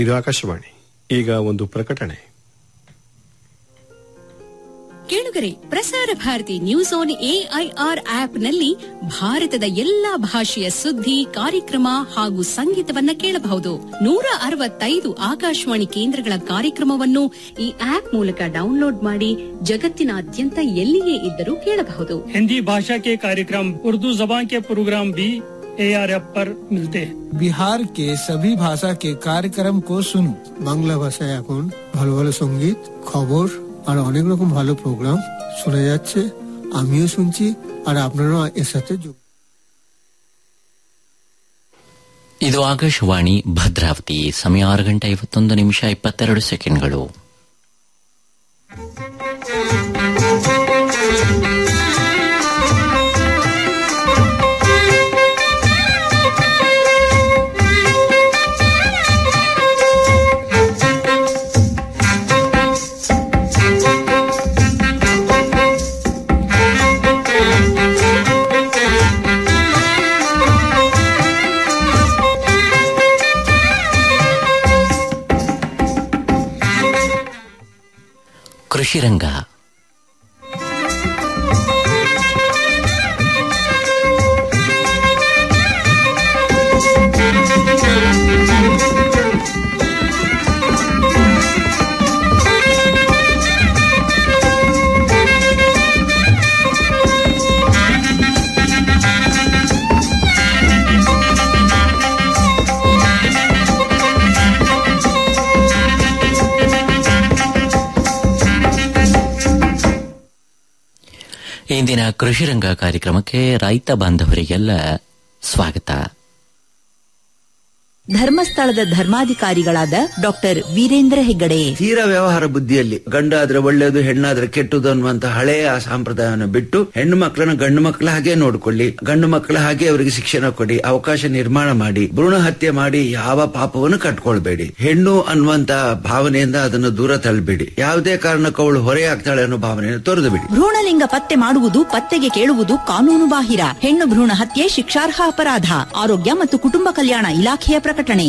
ಇದು ಆಕಾಶವಾಣಿ ಈಗ ಒಂದು ಪ್ರಕಟಣೆ ಕೇಳುಗರೆ ಪ್ರಸಾರ ಭಾರತಿ ನ್ಯೂಸ್ ಆನ್ ಎಐಆರ್ ಆಪ್ನಲ್ಲಿ ಭಾರತದ ಎಲ್ಲಾ ಭಾಷೆಯ ಸುದ್ದಿ ಕಾರ್ಯಕ್ರಮ ಹಾಗೂ ಸಂಗೀತವನ್ನ ಕೇಳಬಹುದು ನೂರ ಅರವತ್ತೈದು ಆಕಾಶವಾಣಿ ಕೇಂದ್ರಗಳ ಕಾರ್ಯಕ್ರಮವನ್ನು ಈ ಆಪ್ ಮೂಲಕ ಡೌನ್ಲೋಡ್ ಮಾಡಿ ಜಗತ್ತಿನಾದ್ಯಂತ ಎಲ್ಲಿಯೇ ಇದ್ದರೂ ಕೇಳಬಹುದು हिंदी भाषा के कार्यक्रम उर्दू जबान के प्रोग्राम भी ए आर एफ पर मिलते हैं বিহার কে সভি ভাষা কে কার্যক্রম কো শুনুন বাংলা ভাষায় এখন ভালো ভালো সঙ্গীত খবর আর অনেক রকম ভালো প্রোগ্রাম শোনা যাচ্ছে আমিও শুনছি আর আপনারাও এর সাথে যোগ ಇದು ಆಕಾಶವಾಣಿ ಭದ್ರಾವತಿ ಸಮಯ ಆರು ಗಂಟೆ ಐವತ್ತೊಂದು ನಿಮಿಷ ಇಪ್ಪತ್ತೆರಡು ಸೆಕೆಂಡ್ಗಳು ಕೃಷಿ ರಂಗ ಇಂದಿನ ಕೃಷಿ ರಂಗ ಕಾರ್ಯಕ್ರಮಕ್ಕೆ ರೈತ ಬಾಂಧವರಿಗೆಲ್ಲ ಸ್ವಾಗತ ಧರ್ಮಸ್ಥಳದ ಧರ್ಮಾಧಿಕಾರಿಗಳಾದ ಡಾಕ್ಟರ್ ವೀರೇಂದ್ರ ಹೆಗ್ಗಡೆ ತೀರ ವ್ಯವಹಾರ ಬುದ್ಧಿಯಲ್ಲಿ ಗಂಡಾದ್ರೆ ಒಳ್ಳೇದು ಹೆಣ್ಣಾದ್ರೆ ಕೆಟ್ಟದು ಅನ್ನುವಂತ ಹಳೆಯ ಆ ಸಂಪ್ರದಾಯವನ್ನು ಬಿಟ್ಟು ಹೆಣ್ಣು ಮಕ್ಕಳನ್ನ ಗಂಡು ಮಕ್ಕಳ ಹಾಗೆ ನೋಡ್ಕೊಳ್ಳಿ ಗಂಡು ಮಕ್ಕಳ ಹಾಗೆ ಅವರಿಗೆ ಶಿಕ್ಷಣ ಕೊಡಿ ಅವಕಾಶ ನಿರ್ಮಾಣ ಮಾಡಿ ಭ್ರೂಣ ಹತ್ಯೆ ಮಾಡಿ ಯಾವ ಪಾಪವನ್ನು ಕಟ್ಕೊಳ್ಬೇಡಿ ಹೆಣ್ಣು ಅನ್ನುವಂತ ಭಾವನೆಯಿಂದ ಅದನ್ನು ದೂರ ತಳ್ಳಬೇಡಿ ಯಾವುದೇ ಕಾರಣಕ್ಕೂ ಅವಳು ಹೊರೆಯಾಗ್ತಾಳೆ ಅನ್ನೋ ಭಾವನೆಯನ್ನು ತೊರೆದು ಬಿಡಿ ಭ್ರೂಣಲಿಂಗ ಪತ್ತೆ ಮಾಡುವುದು ಪತ್ತೆಗೆ ಕೇಳುವುದು ಕಾನೂನು ಬಾಹಿರ ಹೆಣ್ಣು ಭ್ರೂಣ ಹತ್ಯೆ ಶಿಕ್ಷಾರ್ಹ ಅಪರಾಧ ಆರೋಗ್ಯ ಮತ್ತು ಕುಟುಂಬ ಕಲ್ಯಾಣ ಇಲಾಖೆಯ ಪ್ರಕಟಣೆ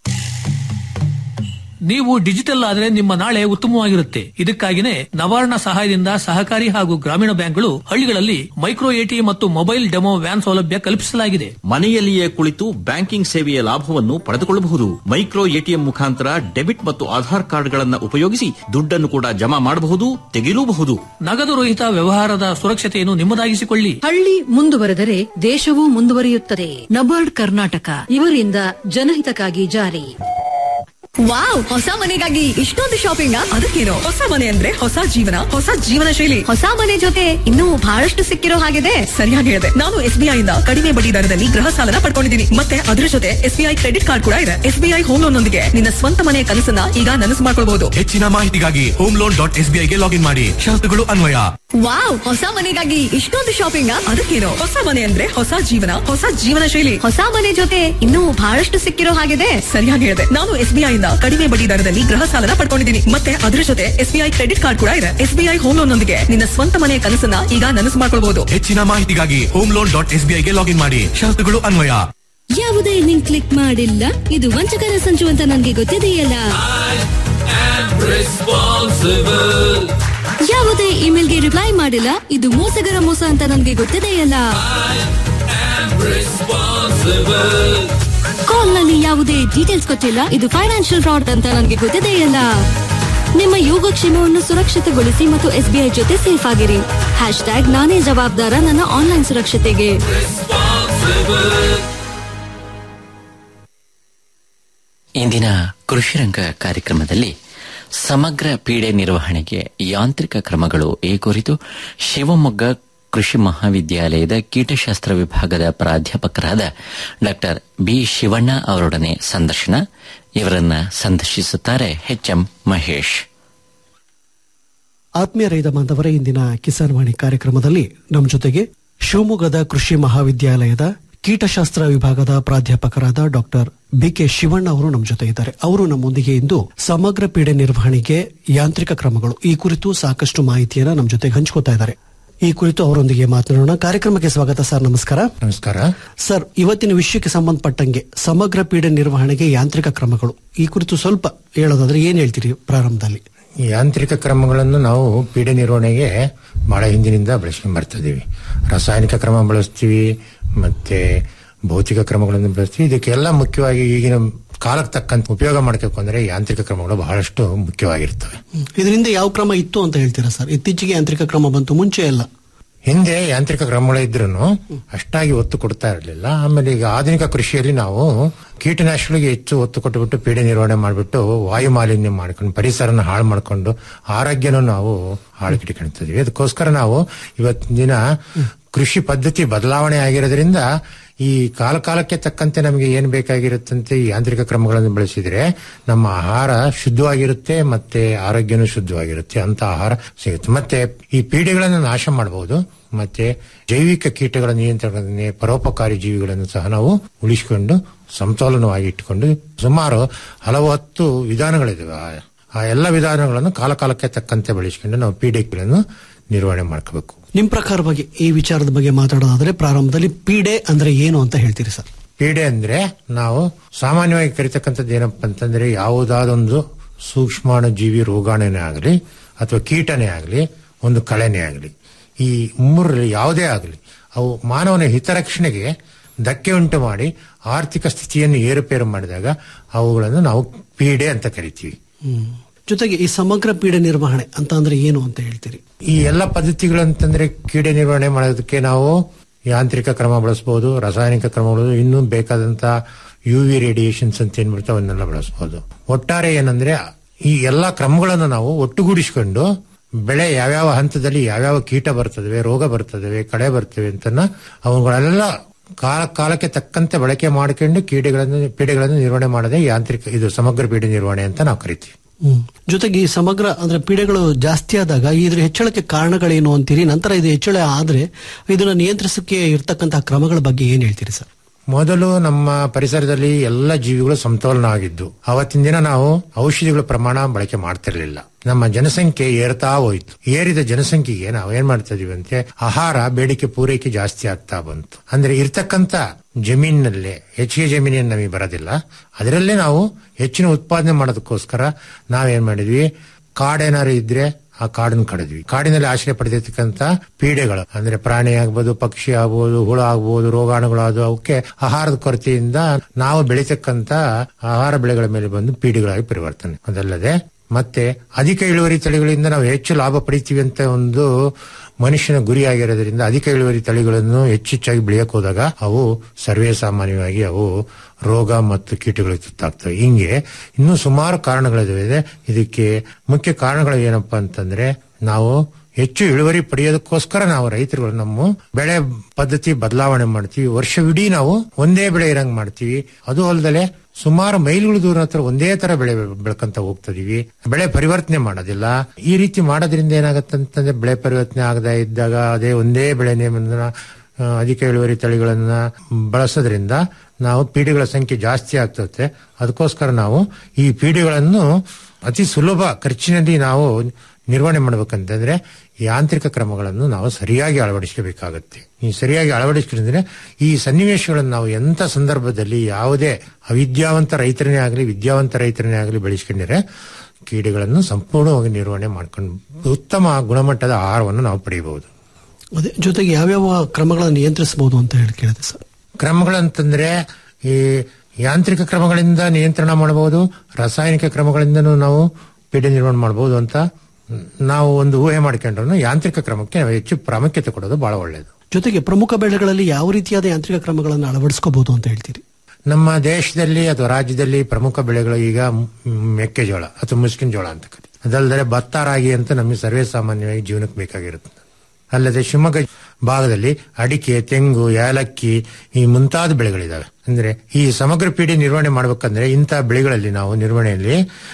ನೀವು ಡಿಜಿಟಲ್ ಆದ್ರೆ ನಿಮ್ಮ ನಾಳೆ ಉತ್ತಮವಾಗಿರುತ್ತೆ ಇದಕ್ಕಾಗಿನೇ ನವಾರ್ಣ ಸಹಾಯದಿಂದ ಸಹಕಾರಿ ಹಾಗೂ ಗ್ರಾಮೀಣ ಬ್ಯಾಂಕ್ಗಳು ಹಳ್ಳಿಗಳಲ್ಲಿ ಮೈಕ್ರೋ ಎಟಿಎಂ ಮತ್ತು ಮೊಬೈಲ್ ಡೆಮೋ ವ್ಯಾನ್ ಸೌಲಭ್ಯ ಕಲ್ಪಿಸಲಾಗಿದೆ ಮನೆಯಲ್ಲಿಯೇ ಕುಳಿತು ಬ್ಯಾಂಕಿಂಗ್ ಸೇವೆಯ ಲಾಭವನ್ನು ಪಡೆದುಕೊಳ್ಳಬಹುದು ಮೈಕ್ರೋ ಎಟಿಎಂ ಮುಖಾಂತರ ಡೆಬಿಟ್ ಮತ್ತು ಆಧಾರ್ ಕಾರ್ಡ್ಗಳನ್ನು ಉಪಯೋಗಿಸಿ ದುಡ್ಡನ್ನು ಕೂಡ ಜಮಾ ಮಾಡಬಹುದು ತೆಗೆಯಲೂಬಹುದು ನಗದು ರಹಿತ ವ್ಯವಹಾರದ ಸುರಕ್ಷತೆಯನ್ನು ನಿಮ್ಮದಾಗಿಸಿಕೊಳ್ಳಿ ಹಳ್ಳಿ ಮುಂದುವರೆದರೆ ದೇಶವೂ ಮುಂದುವರಿಯುತ್ತದೆ ನಬಾರ್ಡ್ ಕರ್ನಾಟಕ ಇವರಿಂದ ಜನಹಿತಕ್ಕಾಗಿ ಜಾರಿ ವಾವ್ ಹೊಸ ಮನೆಗಾಗಿ ಇಷ್ಟೊಂದು ಶಾಪಿಂಗ್ ಅದಕ್ಕೇನು ಹೊಸ ಮನೆ ಅಂದ್ರೆ ಹೊಸ ಜೀವನ ಹೊಸ ಜೀವನ ಶೈಲಿ ಹೊಸ ಮನೆ ಜೊತೆ ಇನ್ನೂ ಬಹಳಷ್ಟು ಸಿಕ್ಕಿರೋ ಹಾಗಿದೆ ಸರಿಯಾಗಿ ಹೇಳಿದೆ ನಾನು ಎಸ್ಬಿಐ ಇಂದ ಕಡಿಮೆ ಬಡ್ಡಿ ದರದಲ್ಲಿ ಗೃಹ ಸಾಲನ ಪಡ್ಕೊಂಡಿದ್ದೀನಿ ಮತ್ತೆ ಅದರ ಜೊತೆ ಎಸ್ಬಿಐ ಕ್ರೆಡಿಟ್ ಕಾರ್ಡ್ ಕೂಡ ಇದೆ ಎಸ್ಬಿಐ ಹೋಮ್ ಲೋನ್ ನೊಂದಿಗೆ ನಿನ್ನ ಸ್ವಂತ ಮನೆಯ ಕನಸನ್ನ ಈಗ ನನಸು ಮಾಡ್ಕೊಳ್ಬಹುದು ಹೆಚ್ಚಿನ ಮಾಹಿತಿಗಾಗಿ ಹೋಮ್ ಲೋನ್ ಡಾಟ್ ಎಸ್ಬಿಐಗೆ ಲಾಗಿನ್ ಮಾಡಿ ಷರತ್ತುಗಳು ಅನ್ವಯ ವಾವ್ ಹೊಸ ಮನೆಗಾಗಿ ಇಷ್ಟೊಂದು ಶಾಪಿಂಗ್ ಅದಕ್ಕೇನು ಹೊಸ ಮನೆ ಅಂದ್ರೆ ಹೊಸ ಜೀವನ ಹೊಸ ಜೀವನ ಶೈಲಿ ಹೊಸ ಮನೆ ಜೊತೆ ಇನ್ನೂ ಬಹಳಷ್ಟು ಸಿಕ್ಕಿರೋ ಹಾಗಿದೆ ಸರಿಯಾಗಿ ಹೇಳಿದೆ ನಾನು ಎಸ್ಬಿಐ ಇಂದ ಕಡಿಮೆ ಬಡ್ಡಿ ದರದಲ್ಲಿ ಗೃಹ ಸಾಲನ ಪಡ್ಕೊಂಡಿದ್ದೀನಿ ಮತ್ತೆ ಅದರ ಜೊತೆ ಎಸ್ಬಿಐ ಕ್ರೆಡಿಟ್ ಕಾರ್ಡ್ ಕೂಡ ಇದೆ ಎಸ್ಬಿಐ ಹೋಮ್ ಲೋನ್ ನೊಂದಿಗೆ ನಿನ್ನ ಸ್ವಂತ ಮನೆಯ ಕನಸನ್ನ ಈಗ ನನಸು ಮಾಡ್ಕೊಳ್ಬಹುದು ಹೆಚ್ಚಿನ ಮಾಹಿತಿಗಾಗಿ ಹೋಮ್ ಲೋನ್ ಡಾಟ್ ಎಸ್ಬಿಐಗೆ ಲಾಗಿನ್ ಮಾಡಿ ಷರತ್ತುಗಳು ಅನ್ವಯ ಯಾವುದೇ ಲಿಂಕ್ ಕ್ಲಿಕ್ ಮಾಡಿಲ್ಲ ಇದು ವಂಚಕರ ಸಂಚು ಅಂತ ನನಗೆ ಗೊತ್ತಿದೆಯಲ್ಲ ಯಾವುದೇ ಇಮೇಲ್ಗೆ ರಿಪ್ಲೈ ಮಾಡಿಲ್ಲ ಇದು ಮೋಸಗರ ಮೋಸ ಅಂತ ನನಗೆ ಗೊತ್ತಿದೆಯಲ್ಲ ಕಾಲ್ ನಲ್ಲಿ ಯಾವುದೇ ಡೀಟೇಲ್ಸ್ ಕೊಟ್ಟಿಲ್ಲ ಇದು ಫೈನಾನ್ಷಿಯಲ್ ಫ್ರಾಡ್ ಅಂತ ನನಗೆ ಗೊತ್ತಿದೆಯಲ್ಲ ನಿಮ್ಮ ಯೋಗಕ್ಷೇಮವನ್ನು ಸುರಕ್ಷಿತಗೊಳಿಸಿ ಮತ್ತು ಎಸ್ಬಿಐ ಜೊತೆ ಸೇಫ್ ಆಗಿರಿ ಹ್ಯಾಶ್ ಟ್ಯಾಗ್ ನಾನೇ ಜವಾಬ್ದಾರ ನನ್ನ ಆನ್ಲೈನ್ ಸುರಕ್ಷತೆಗೆ ಇಂದಿನ ಕೃಷಿ ರಂಗ ಕಾರ್ಯಕ್ರಮದಲ್ಲಿ ಸಮಗ್ರ ಪೀಡೆ ನಿರ್ವಹಣೆಗೆ ಯಾಂತ್ರಿಕ ಕ್ರಮಗಳು ಈ ಕುರಿತು ಶಿವಮೊಗ್ಗ ಕೃಷಿ ಮಹಾವಿದ್ಯಾಲಯದ ಕೀಟಶಾಸ್ತ್ರ ವಿಭಾಗದ ಪ್ರಾಧ್ಯಾಪಕರಾದ ಡಾ ಬಿ ಶಿವಣ್ಣ ಅವರೊಡನೆ ಸಂದರ್ಶನ ಇವರನ್ನ ಸಂದರ್ಶಿಸುತ್ತಾರೆ ಎಚ್ಎಂ ಮಹೇಶ್ ಆತ್ಮೀಯ ರೈತ ಬಾಂಧವರೇ ಇಂದಿನ ಕಿಸಾನ್ ವಾಣಿ ಕಾರ್ಯಕ್ರಮದಲ್ಲಿ ನಮ್ಮ ಜೊತೆಗೆ ಶಿವಮೊಗ್ಗದ ಕೃಷಿ ಮಹಾವಿದ್ಯಾಲಯದ ಕೀಟಶಾಸ್ತ್ರ ವಿಭಾಗದ ಪ್ರಾಧ್ಯಾಪಕರಾದ ಡಾಕ್ಟರ್ ಬಿಕೆ ಶಿವಣ್ಣ ಅವರು ನಮ್ಮ ಜೊತೆ ಇದ್ದಾರೆ ಅವರು ನಮ್ಮೊಂದಿಗೆ ಇಂದು ಸಮಗ್ರ ಪೀಡೆ ನಿರ್ವಹಣೆಗೆ ಯಾಂತ್ರಿಕ ಕ್ರಮಗಳು ಈ ಕುರಿತು ಸಾಕಷ್ಟು ಮಾಹಿತಿಯನ್ನ ನಮ್ಮ ಜೊತೆಗೆ ಹಂಚ್ಕೋತಾ ಇದ್ದಾರೆ ಈ ಕುರಿತು ಅವರೊಂದಿಗೆ ಮಾತನಾಡೋಣ ಕಾರ್ಯಕ್ರಮಕ್ಕೆ ಸ್ವಾಗತ ಸರ್ ನಮಸ್ಕಾರ ನಮಸ್ಕಾರ ಸರ್ ಇವತ್ತಿನ ವಿಷಯಕ್ಕೆ ಸಂಬಂಧಪಟ್ಟಂಗೆ ಸಮಗ್ರ ಪೀಡೆ ನಿರ್ವಹಣೆಗೆ ಯಾಂತ್ರಿಕ ಕ್ರಮಗಳು ಈ ಕುರಿತು ಸ್ವಲ್ಪ ಹೇಳೋದಾದ್ರೆ ಏನ್ ಹೇಳ್ತೀರಿ ಪ್ರಾರಂಭದಲ್ಲಿ ಈ ಯಾಂತ್ರಿಕ ಕ್ರಮಗಳನ್ನು ನಾವು ಪೀಡೆ ನಿರ್ವಹಣೆಗೆ ಬಹಳ ಹಿಂದಿನಿಂದ ಬಳಸ್ಕೊಂಡು ಬರ್ತಾ ಇದೀವಿ ರಾಸಾಯನಿಕ ಕ್ರಮ ಬಳಸ್ತೀವಿ ಮತ್ತೆ ಭೌತಿಕ ಕ್ರಮಗಳನ್ನು ಬಳಸ್ತೀವಿ ಇದಕ್ಕೆಲ್ಲ ಮುಖ್ಯವಾಗಿ ಈಗಿನ ಕಾಲಕ್ಕೆ ತಕ್ಕಂತೆ ಉಪಯೋಗ ಮಾಡ್ಬೇಕು ಅಂದ್ರೆ ಯಾಂತ್ರಿಕ ಕ್ರಮಗಳು ಬಹಳಷ್ಟು ಮುಖ್ಯವಾಗಿರ್ತವೆ ಇದರಿಂದ ಯಾವ ಕ್ರಮ ಇತ್ತು ಅಂತ ಹೇಳ್ತೀರಾ ಸರ್ ಇತ್ತೀಚೆಗೆ ಯಾಂತ್ರಿಕ ಕ್ರಮ ಬಂತು ಮುಂಚೆ ಎಲ್ಲ ಹಿಂದೆ ಯಾಂತ್ರಿಕ ಕ್ರಮಗಳು ಇದ್ರೂ ಅಷ್ಟಾಗಿ ಒತ್ತು ಕೊಡ್ತಾ ಇರಲಿಲ್ಲ ಆಮೇಲೆ ಈಗ ಆಧುನಿಕ ಕೃಷಿಯಲ್ಲಿ ನಾವು ಕೀಟನಾಶಕಗಳಿಗೆ ಹೆಚ್ಚು ಒತ್ತು ಕೊಟ್ಟುಬಿಟ್ಟು ಪೀಡೆ ನಿರ್ವಹಣೆ ಮಾಡಿಬಿಟ್ಟು ವಾಯು ಮಾಲಿನ್ಯ ಮಾಡ್ಕೊಂಡು ಪರಿಸರನ ಹಾಳು ಮಾಡ್ಕೊಂಡು ಆರೋಗ್ಯನೂ ನಾವು ಹಾಳುಗಿಟ್ಕೊಳ್ತಾ ಇದೀವಿ ಅದಕ್ಕೋಸ್ಕರ ನಾವು ಇವತ್ತಿನ ದಿನ ಕೃಷಿ ಪದ್ಧತಿ ಬದಲಾವಣೆ ಆಗಿರೋದ್ರಿಂದ ಈ ಕಾಲ ಕಾಲಕ್ಕೆ ತಕ್ಕಂತೆ ನಮಗೆ ಏನ್ ಬೇಕಾಗಿರುತ್ತಂತೆ ಈ ಯಾಂತ್ರಿಕ ಕ್ರಮಗಳನ್ನು ಬಳಸಿದ್ರೆ ನಮ್ಮ ಆಹಾರ ಶುದ್ಧವಾಗಿರುತ್ತೆ ಮತ್ತೆ ಆರೋಗ್ಯನೂ ಶುದ್ಧವಾಗಿರುತ್ತೆ ಅಂತ ಆಹಾರ ಸಿಗುತ್ತೆ ಮತ್ತೆ ಈ ಪೀಡೆಗಳನ್ನು ನಾಶ ಮಾಡಬಹುದು ಮತ್ತೆ ಜೈವಿಕ ಕೀಟಗಳ ನಿಯಂತ್ರಣಕ್ಕೆ ಪರೋಪಕಾರಿ ಜೀವಿಗಳನ್ನು ಸಹ ನಾವು ಉಳಿಸಿಕೊಂಡು ಸಮತೋಲನವಾಗಿ ಇಟ್ಟುಕೊಂಡು ಸುಮಾರು ಹಲವು ಹತ್ತು ವಿಧಾನಗಳಿದಾವೆ ಆ- ಆ ಎಲ್ಲ ವಿಧಾನಗಳನ್ನು ಕಾಲ ಕಾಲಕ್ಕೆ ತಕ್ಕಂತೆ ಬಳಸಿಕೊಂಡು ನಾವು ಪೀಡೆಗಳನ್ನು ನಿರ್ವಹಣೆ ಮಾಡ್ಕೋಬೇಕು ನಿಮ್ ಪ್ರಕಾರವಾಗಿ ಈ ವಿಚಾರದ ಬಗ್ಗೆ ಮಾತಾಡೋದಾದ್ರೆ ಪ್ರಾರಂಭದಲ್ಲಿ ಪೀಡೆ ಅಂದ್ರೆ ಏನು ಅಂತ ಹೇಳ್ತೀರಿ ಸರ್ ಪೀಡೆ ಅಂದ್ರೆ ನಾವು ಸಾಮಾನ್ಯವಾಗಿ ಕರಿತಕ್ಕಂಥದ್ದು ಏನಪ್ಪ ಅಂತಂದ್ರೆ ಯಾವುದಾದೊಂದು ಸೂಕ್ಷ್ಮಾಣು ಜೀವಿ ರೋಗಾಣುನೇ ಆಗಲಿ ಅಥವಾ ಕೀಟನೇ ಆಗಲಿ ಒಂದು ಕಳೆನೇ ಆಗಲಿ ಈ ಮೂರರಲ್ಲಿ ಯಾವುದೇ ಆಗಲಿ ಅವು ಮಾನವನ ಹಿತರಕ್ಷಣೆಗೆ ಧಕ್ಕೆ ಉಂಟು ಮಾಡಿ ಆರ್ಥಿಕ ಸ್ಥಿತಿಯನ್ನು ಏರುಪೇರು ಮಾಡಿದಾಗ ಅವುಗಳನ್ನು ನಾವು ಪೀಡೆ ಅಂತ ಕರಿತೀವಿ ಹ್ಮ್. ಜೊತೆಗೆ ಈ ಸಮಗ್ರ ಪೀಡೆ ನಿರ್ವಹಣೆ ಅಂತ ಅಂದ್ರೆ ಏನು ಅಂತ ಹೇಳ್ತೀರಿ ಈ ಎಲ್ಲ ಪದ್ಧತಿಗಳು ಅಂತಂದ್ರೆ ಕೀಡೆ ನಿರ್ವಹಣೆ ಮಾಡೋದಕ್ಕೆ ನಾವು ಯಾಂತ್ರಿಕ ಕ್ರಮ ಬಳಸಬಹುದು ರಾಸಾಯನಿಕ ಕ್ರಮ ಬಳಸಬಹುದು ಇನ್ನೂ ಬೇಕಾದಂತ ಯು ವಿ ರೇಡಿಯೇಷನ್ಸ್ ಅಂತ ಏನ್ ಬರ್ತವೆ ಅವನ್ನೆಲ್ಲ ಬಳಸಬಹುದು ಒಟ್ಟಾರೆ ಏನಂದ್ರೆ ಈ ಎಲ್ಲಾ ಕ್ರಮಗಳನ್ನು ನಾವು ಒಟ್ಟುಗೂಡಿಸಿಕೊಂಡು ಬೆಳೆ ಯಾವ್ಯಾವ ಹಂತದಲ್ಲಿ ಯಾವ್ಯಾವ ಕೀಟ ಬರ್ತದವೆ ರೋಗ ಬರ್ತದವೆ ಕಳೆ ಬರ್ತವೆ ಅಂತ ಅವುಗಳೆಲ್ಲ ಕಾಲ ಕಾಲಕ್ಕೆ ತಕ್ಕಂತೆ ಬಳಕೆ ಮಾಡಿಕೊಂಡು ಕೀಡೆಗಳನ್ನು ಪೀಡೆಗಳನ್ನು ನಿರ್ವಹಣೆ ಮಾಡದೆ ಯಾಂತ್ರಿಕ ಇದು ಸಮಗ್ರ ಪೀಡೆ ನಿರ್ವಹಣೆ ಅಂತ ನಾವು ಕರಿತೀವಿ ಹ್ಮ್. ಜೊತೆಗೆ ಈ ಸಮಗ್ರ ಅಂದ್ರೆ ಪೀಡೆಗಳು ಜಾಸ್ತಿ ಆದಾಗ ಇದ್ರ ಹೆಚ್ಚಳಕ್ಕೆ ಕಾರಣಗಳೇನು ಅಂತೀರಿ ನಂತರ ಇದು ಹೆಚ್ಚಳ ಆದ್ರೆ ಇದನ್ನ ನಿಯಂತ್ರಿಸಕ್ಕೆ ಇರ್ತಕ್ಕಂತಹ ಕ್ರಮಗಳ ಬಗ್ಗೆ ಏನ್ ಹೇಳ್ತೀರಿ ಸರ್ ಮೊದಲು ನಮ್ಮ ಪರಿಸರದಲ್ಲಿ ಎಲ್ಲ ಜೀವಿಗಳು ಸಮತೋಲನ ಆಗಿದ್ದು ಅವತ್ತಿನ ದಿನ ನಾವು ಔಷಧಿಗಳ ಪ್ರಮಾಣ ಬಳಕೆ ಮಾಡ್ತಿರ್ಲಿಲ್ಲ ನಮ್ಮ ಜನಸಂಖ್ಯೆ ಏರ್ತಾ ಹೋಯ್ತು ಏರಿದ ಜನಸಂಖ್ಯೆಗೆ ನಾವು ಏನ್ ಮಾಡ್ತಾ ಇದೀವಿ ಅಂತೆ ಆಹಾರ ಬೇಡಿಕೆ ಪೂರೈಕೆ ಜಾಸ್ತಿ ಆಗ್ತಾ ಬಂತು ಅಂದ್ರೆ ಇರ್ತಕ್ಕಂತ ಜಮೀನಿನಲ್ಲೇ ಹೆಚ್ಚಿಗೆ ಜಮೀನೇನು ನಮಗೆ ಬರೋದಿಲ್ಲ ಅದರಲ್ಲೇ ನಾವು ಹೆಚ್ಚಿನ ಉತ್ಪಾದನೆ ಮಾಡೋದಕ್ಕೋಸ್ಕರ ನಾವೇನ್ ಮಾಡಿದ್ವಿ ಕಾಡೇನಾರು ಇದ್ರೆ ಆ ಕಾಡನ್ನು ಕಡಿದ್ವಿ ಕಾಡಿನಲ್ಲಿ ಆಶ್ರಯ ಪಡೆದಿರ್ತಕ್ಕಂತ ಪೀಡೆಗಳು ಅಂದ್ರೆ ಪ್ರಾಣಿ ಆಗ್ಬೋದು ಪಕ್ಷಿ ಆಗ್ಬೋದು ಹುಳ ಆಗ್ಬೋದು ರೋಗಾಣುಗಳು ಅವಕ್ಕೆ ಆಹಾರದ ಕೊರತೆಯಿಂದ ನಾವು ಬೆಳೀತಕ್ಕಂತ ಆಹಾರ ಬೆಳೆಗಳ ಮೇಲೆ ಬಂದು ಪೀಡೆಗಳಾಗಿ ಪರಿವರ್ತನೆ ಅದಲ್ಲದೆ ಮತ್ತೆ ಅಧಿಕ ಇಳುವರಿ ತಳಿಗಳಿಂದ ನಾವು ಹೆಚ್ಚು ಲಾಭ ಪಡಿತೀವಿ ಅಂತ ಒಂದು ಮನುಷ್ಯನ ಗುರಿ ಆಗಿರೋದ್ರಿಂದ ಅಧಿಕ ಇಳುವರಿ ತಳಿಗಳನ್ನು ಹೆಚ್ಚೆಚ್ಚಾಗಿ ಬೆಳೆಯಕ್ ಹೋದಾಗ ಅವು ಸರ್ವೇ ಸಾಮಾನ್ಯವಾಗಿ ಅವು ರೋಗ ಮತ್ತು ಕೀಟಗಳಿಗೆ ತುತ್ತಾಗ್ತವೆ ಹಿಂಗೆ ಇನ್ನೂ ಸುಮಾರು ಕಾರಣಗಳಿದಾವೆ ಇದಕ್ಕೆ ಮುಖ್ಯ ಕಾರಣಗಳು ಏನಪ್ಪಾ ಅಂತಂದ್ರೆ ನಾವು ಹೆಚ್ಚು ಇಳುವರಿ ಪಡೆಯೋದಕ್ಕೋಸ್ಕರ ನಾವು ರೈತರುಗಳು ನಮ್ಮ ಬೆಳೆ ಪದ್ಧತಿ ಬದಲಾವಣೆ ಮಾಡ್ತೀವಿ ವರ್ಷವಿಡೀ ನಾವು ಒಂದೇ ಬೆಳೆ ಇರಂಗ್ ಮಾಡ್ತೀವಿ ಅದು ಅಲ್ಲದೆ ಸುಮಾರು ಮೈಲುಗಳು ದೂರ ಹತ್ರ ಒಂದೇ ತರ ಬೆಳೆ ಬೆಳ್ಕೊಂತ ಹೋಗ್ತದೀವಿ ಬೆಳೆ ಪರಿವರ್ತನೆ ಮಾಡೋದಿಲ್ಲ ಈ ರೀತಿ ಮಾಡೋದ್ರಿಂದ ಏನಾಗತ್ತೆ ಅಂತಂದ್ರೆ ಬೆಳೆ ಪರಿವರ್ತನೆ ಆಗದ ಇದ್ದಾಗ ಅದೇ ಒಂದೇ ಬೆಳೆನೇ ಬಂದ ಆ, ಅಧಿಕ ಇಳುವರಿ ತಳಿಗಳನ್ನ ಬಳಸೋದ್ರಿಂದ ನಾವು ಪೀಡೆಗಳ ಸಂಖ್ಯೆ ಜಾಸ್ತಿ ಆಗ್ತದೆ ಅದಕ್ಕೋಸ್ಕರ ನಾವು ಈ ಪೀಡೆಗಳನ್ನು ಅತಿ ಸುಲಭ ಖರ್ಚಿನಲ್ಲಿ ನಾವು ನಿರ್ವಹಣೆ ಮಾಡ್ಬೇಕಂತಂದ್ರೆ ಯಾಂತ್ರಿಕ ಕ್ರಮಗಳನ್ನು ನಾವು ಸರಿಯಾಗಿ ಅಳವಡಿಸಬೇಕಾಗತ್ತೆ ಈ ಸರಿಯಾಗಿ ಅಳವಡಿಸಿದ್ರೆ ಈ ಸನ್ನಿವೇಶಗಳನ್ನು ನಾವು ಎಂತ ಸಂದರ್ಭದಲ್ಲಿ ಯಾವುದೇ ಅವಿದ್ಯಾವಂತ ರೈತರನೇ ಆಗಲಿ ವಿದ್ಯಾವಂತ ರೈತರನೇ ಆಗಲಿ ಬೆಳೆಸ್ಕೊಂಡಿದ್ರೆ ಕೀಡೆಗಳನ್ನು ಸಂಪೂರ್ಣವಾಗಿ ನಿರ್ವಹಣೆ ಮಾಡ್ಕೊಂಡು ಉತ್ತಮ ಗುಣಮಟ್ಟದ ಆಹಾರವನ್ನು ನಾವು ಪಡೆಯಬಹುದು ಅದೇ ಜೊತೆಗೆ ಯಾವ್ಯಾವ ಕ್ರಮಗಳನ್ನು ನಿಯಂತ್ರಿಸಬಹುದು ಅಂತ ಹೇಳಿ ಕೇಳಿದೆ ಸರ್ ಕ್ರಮಗಳಂತಂದ್ರೆ ಈ ಯಾಂತ್ರಿಕ ಕ್ರಮಗಳಿಂದ ನಿಯಂತ್ರಣ ಮಾಡಬಹುದು ರಾಸಾಯನಿಕ ಕ್ರಮಗಳಿಂದನೂ ನಾವು ಪೀಡೆ ನಿರ್ವಹಣೆ ಮಾಡಬಹುದು ಅಂತ ನಾವು ಒಂದು ಊಹೆ ಮಾಡ್ಕೊಂಡ್ರು ಯಾಂತ್ರಿಕ ಕ್ರಮಕ್ಕೆ ನಾವು ಹೆಚ್ಚು ಪ್ರಾಮುಖ್ಯತೆ ಕೊಡೋದು ಬಹಳ ಒಳ್ಳೆಯದು ಜೊತೆಗೆ ಪ್ರಮುಖ ಬೆಳೆಗಳಲ್ಲಿ ಯಾವ ರೀತಿಯಾದ ಯಾಂತ್ರಿಕ ಕ್ರಮಗಳನ್ನು ಅಳವಡಿಸ್ಕೋಬಹುದು ಅಂತ ಹೇಳ್ತೀರಿ ನಮ್ಮ ದೇಶದಲ್ಲಿ ಅಥವಾ ರಾಜ್ಯದಲ್ಲಿ ಪ್ರಮುಖ ಬೆಳೆಗಳು ಈಗ ಮ್, ಮೆಕ್ಕೆಜೋಳ ಅಥವಾ ಮುಸ್ಕಿನ ಜೋಳ ಅಂತ ಕರೀತಾರೆ ಅದಲ್ಲದೆ ಭತ್ತ ರಾಗಿ ಅಂತ ನಮಗೆ ಸರ್ವೇ ಸಾಮಾನ್ಯವಾಗಿ ಜೀವನಕ್ಕೆ ಬೇಕಾಗಿರುತ್ತೆ ಅಲ್ಲದೆ ಶಿವಮೊಗ್ಗ ಭಾಗದಲ್ಲಿ ಅಡಿಕೆ ತೆಂಗು ಏಲಕ್ಕಿ ಈ ಮುಂತಾದ ಬೆಳೆಗಳಿದಾವೆ ಅಂದ್ರೆ ಈ ಸಮಗ್ರ ಪೀಡೆ ನಿರ್ವಹಣೆ ಮಾಡಬೇಕಂದ್ರೆ ಇಂತಹ ಬೆಳೆಗಳಲ್ಲಿ ನಾವು ನಿರ್ವಹಣೆಯಲ್ಲಿ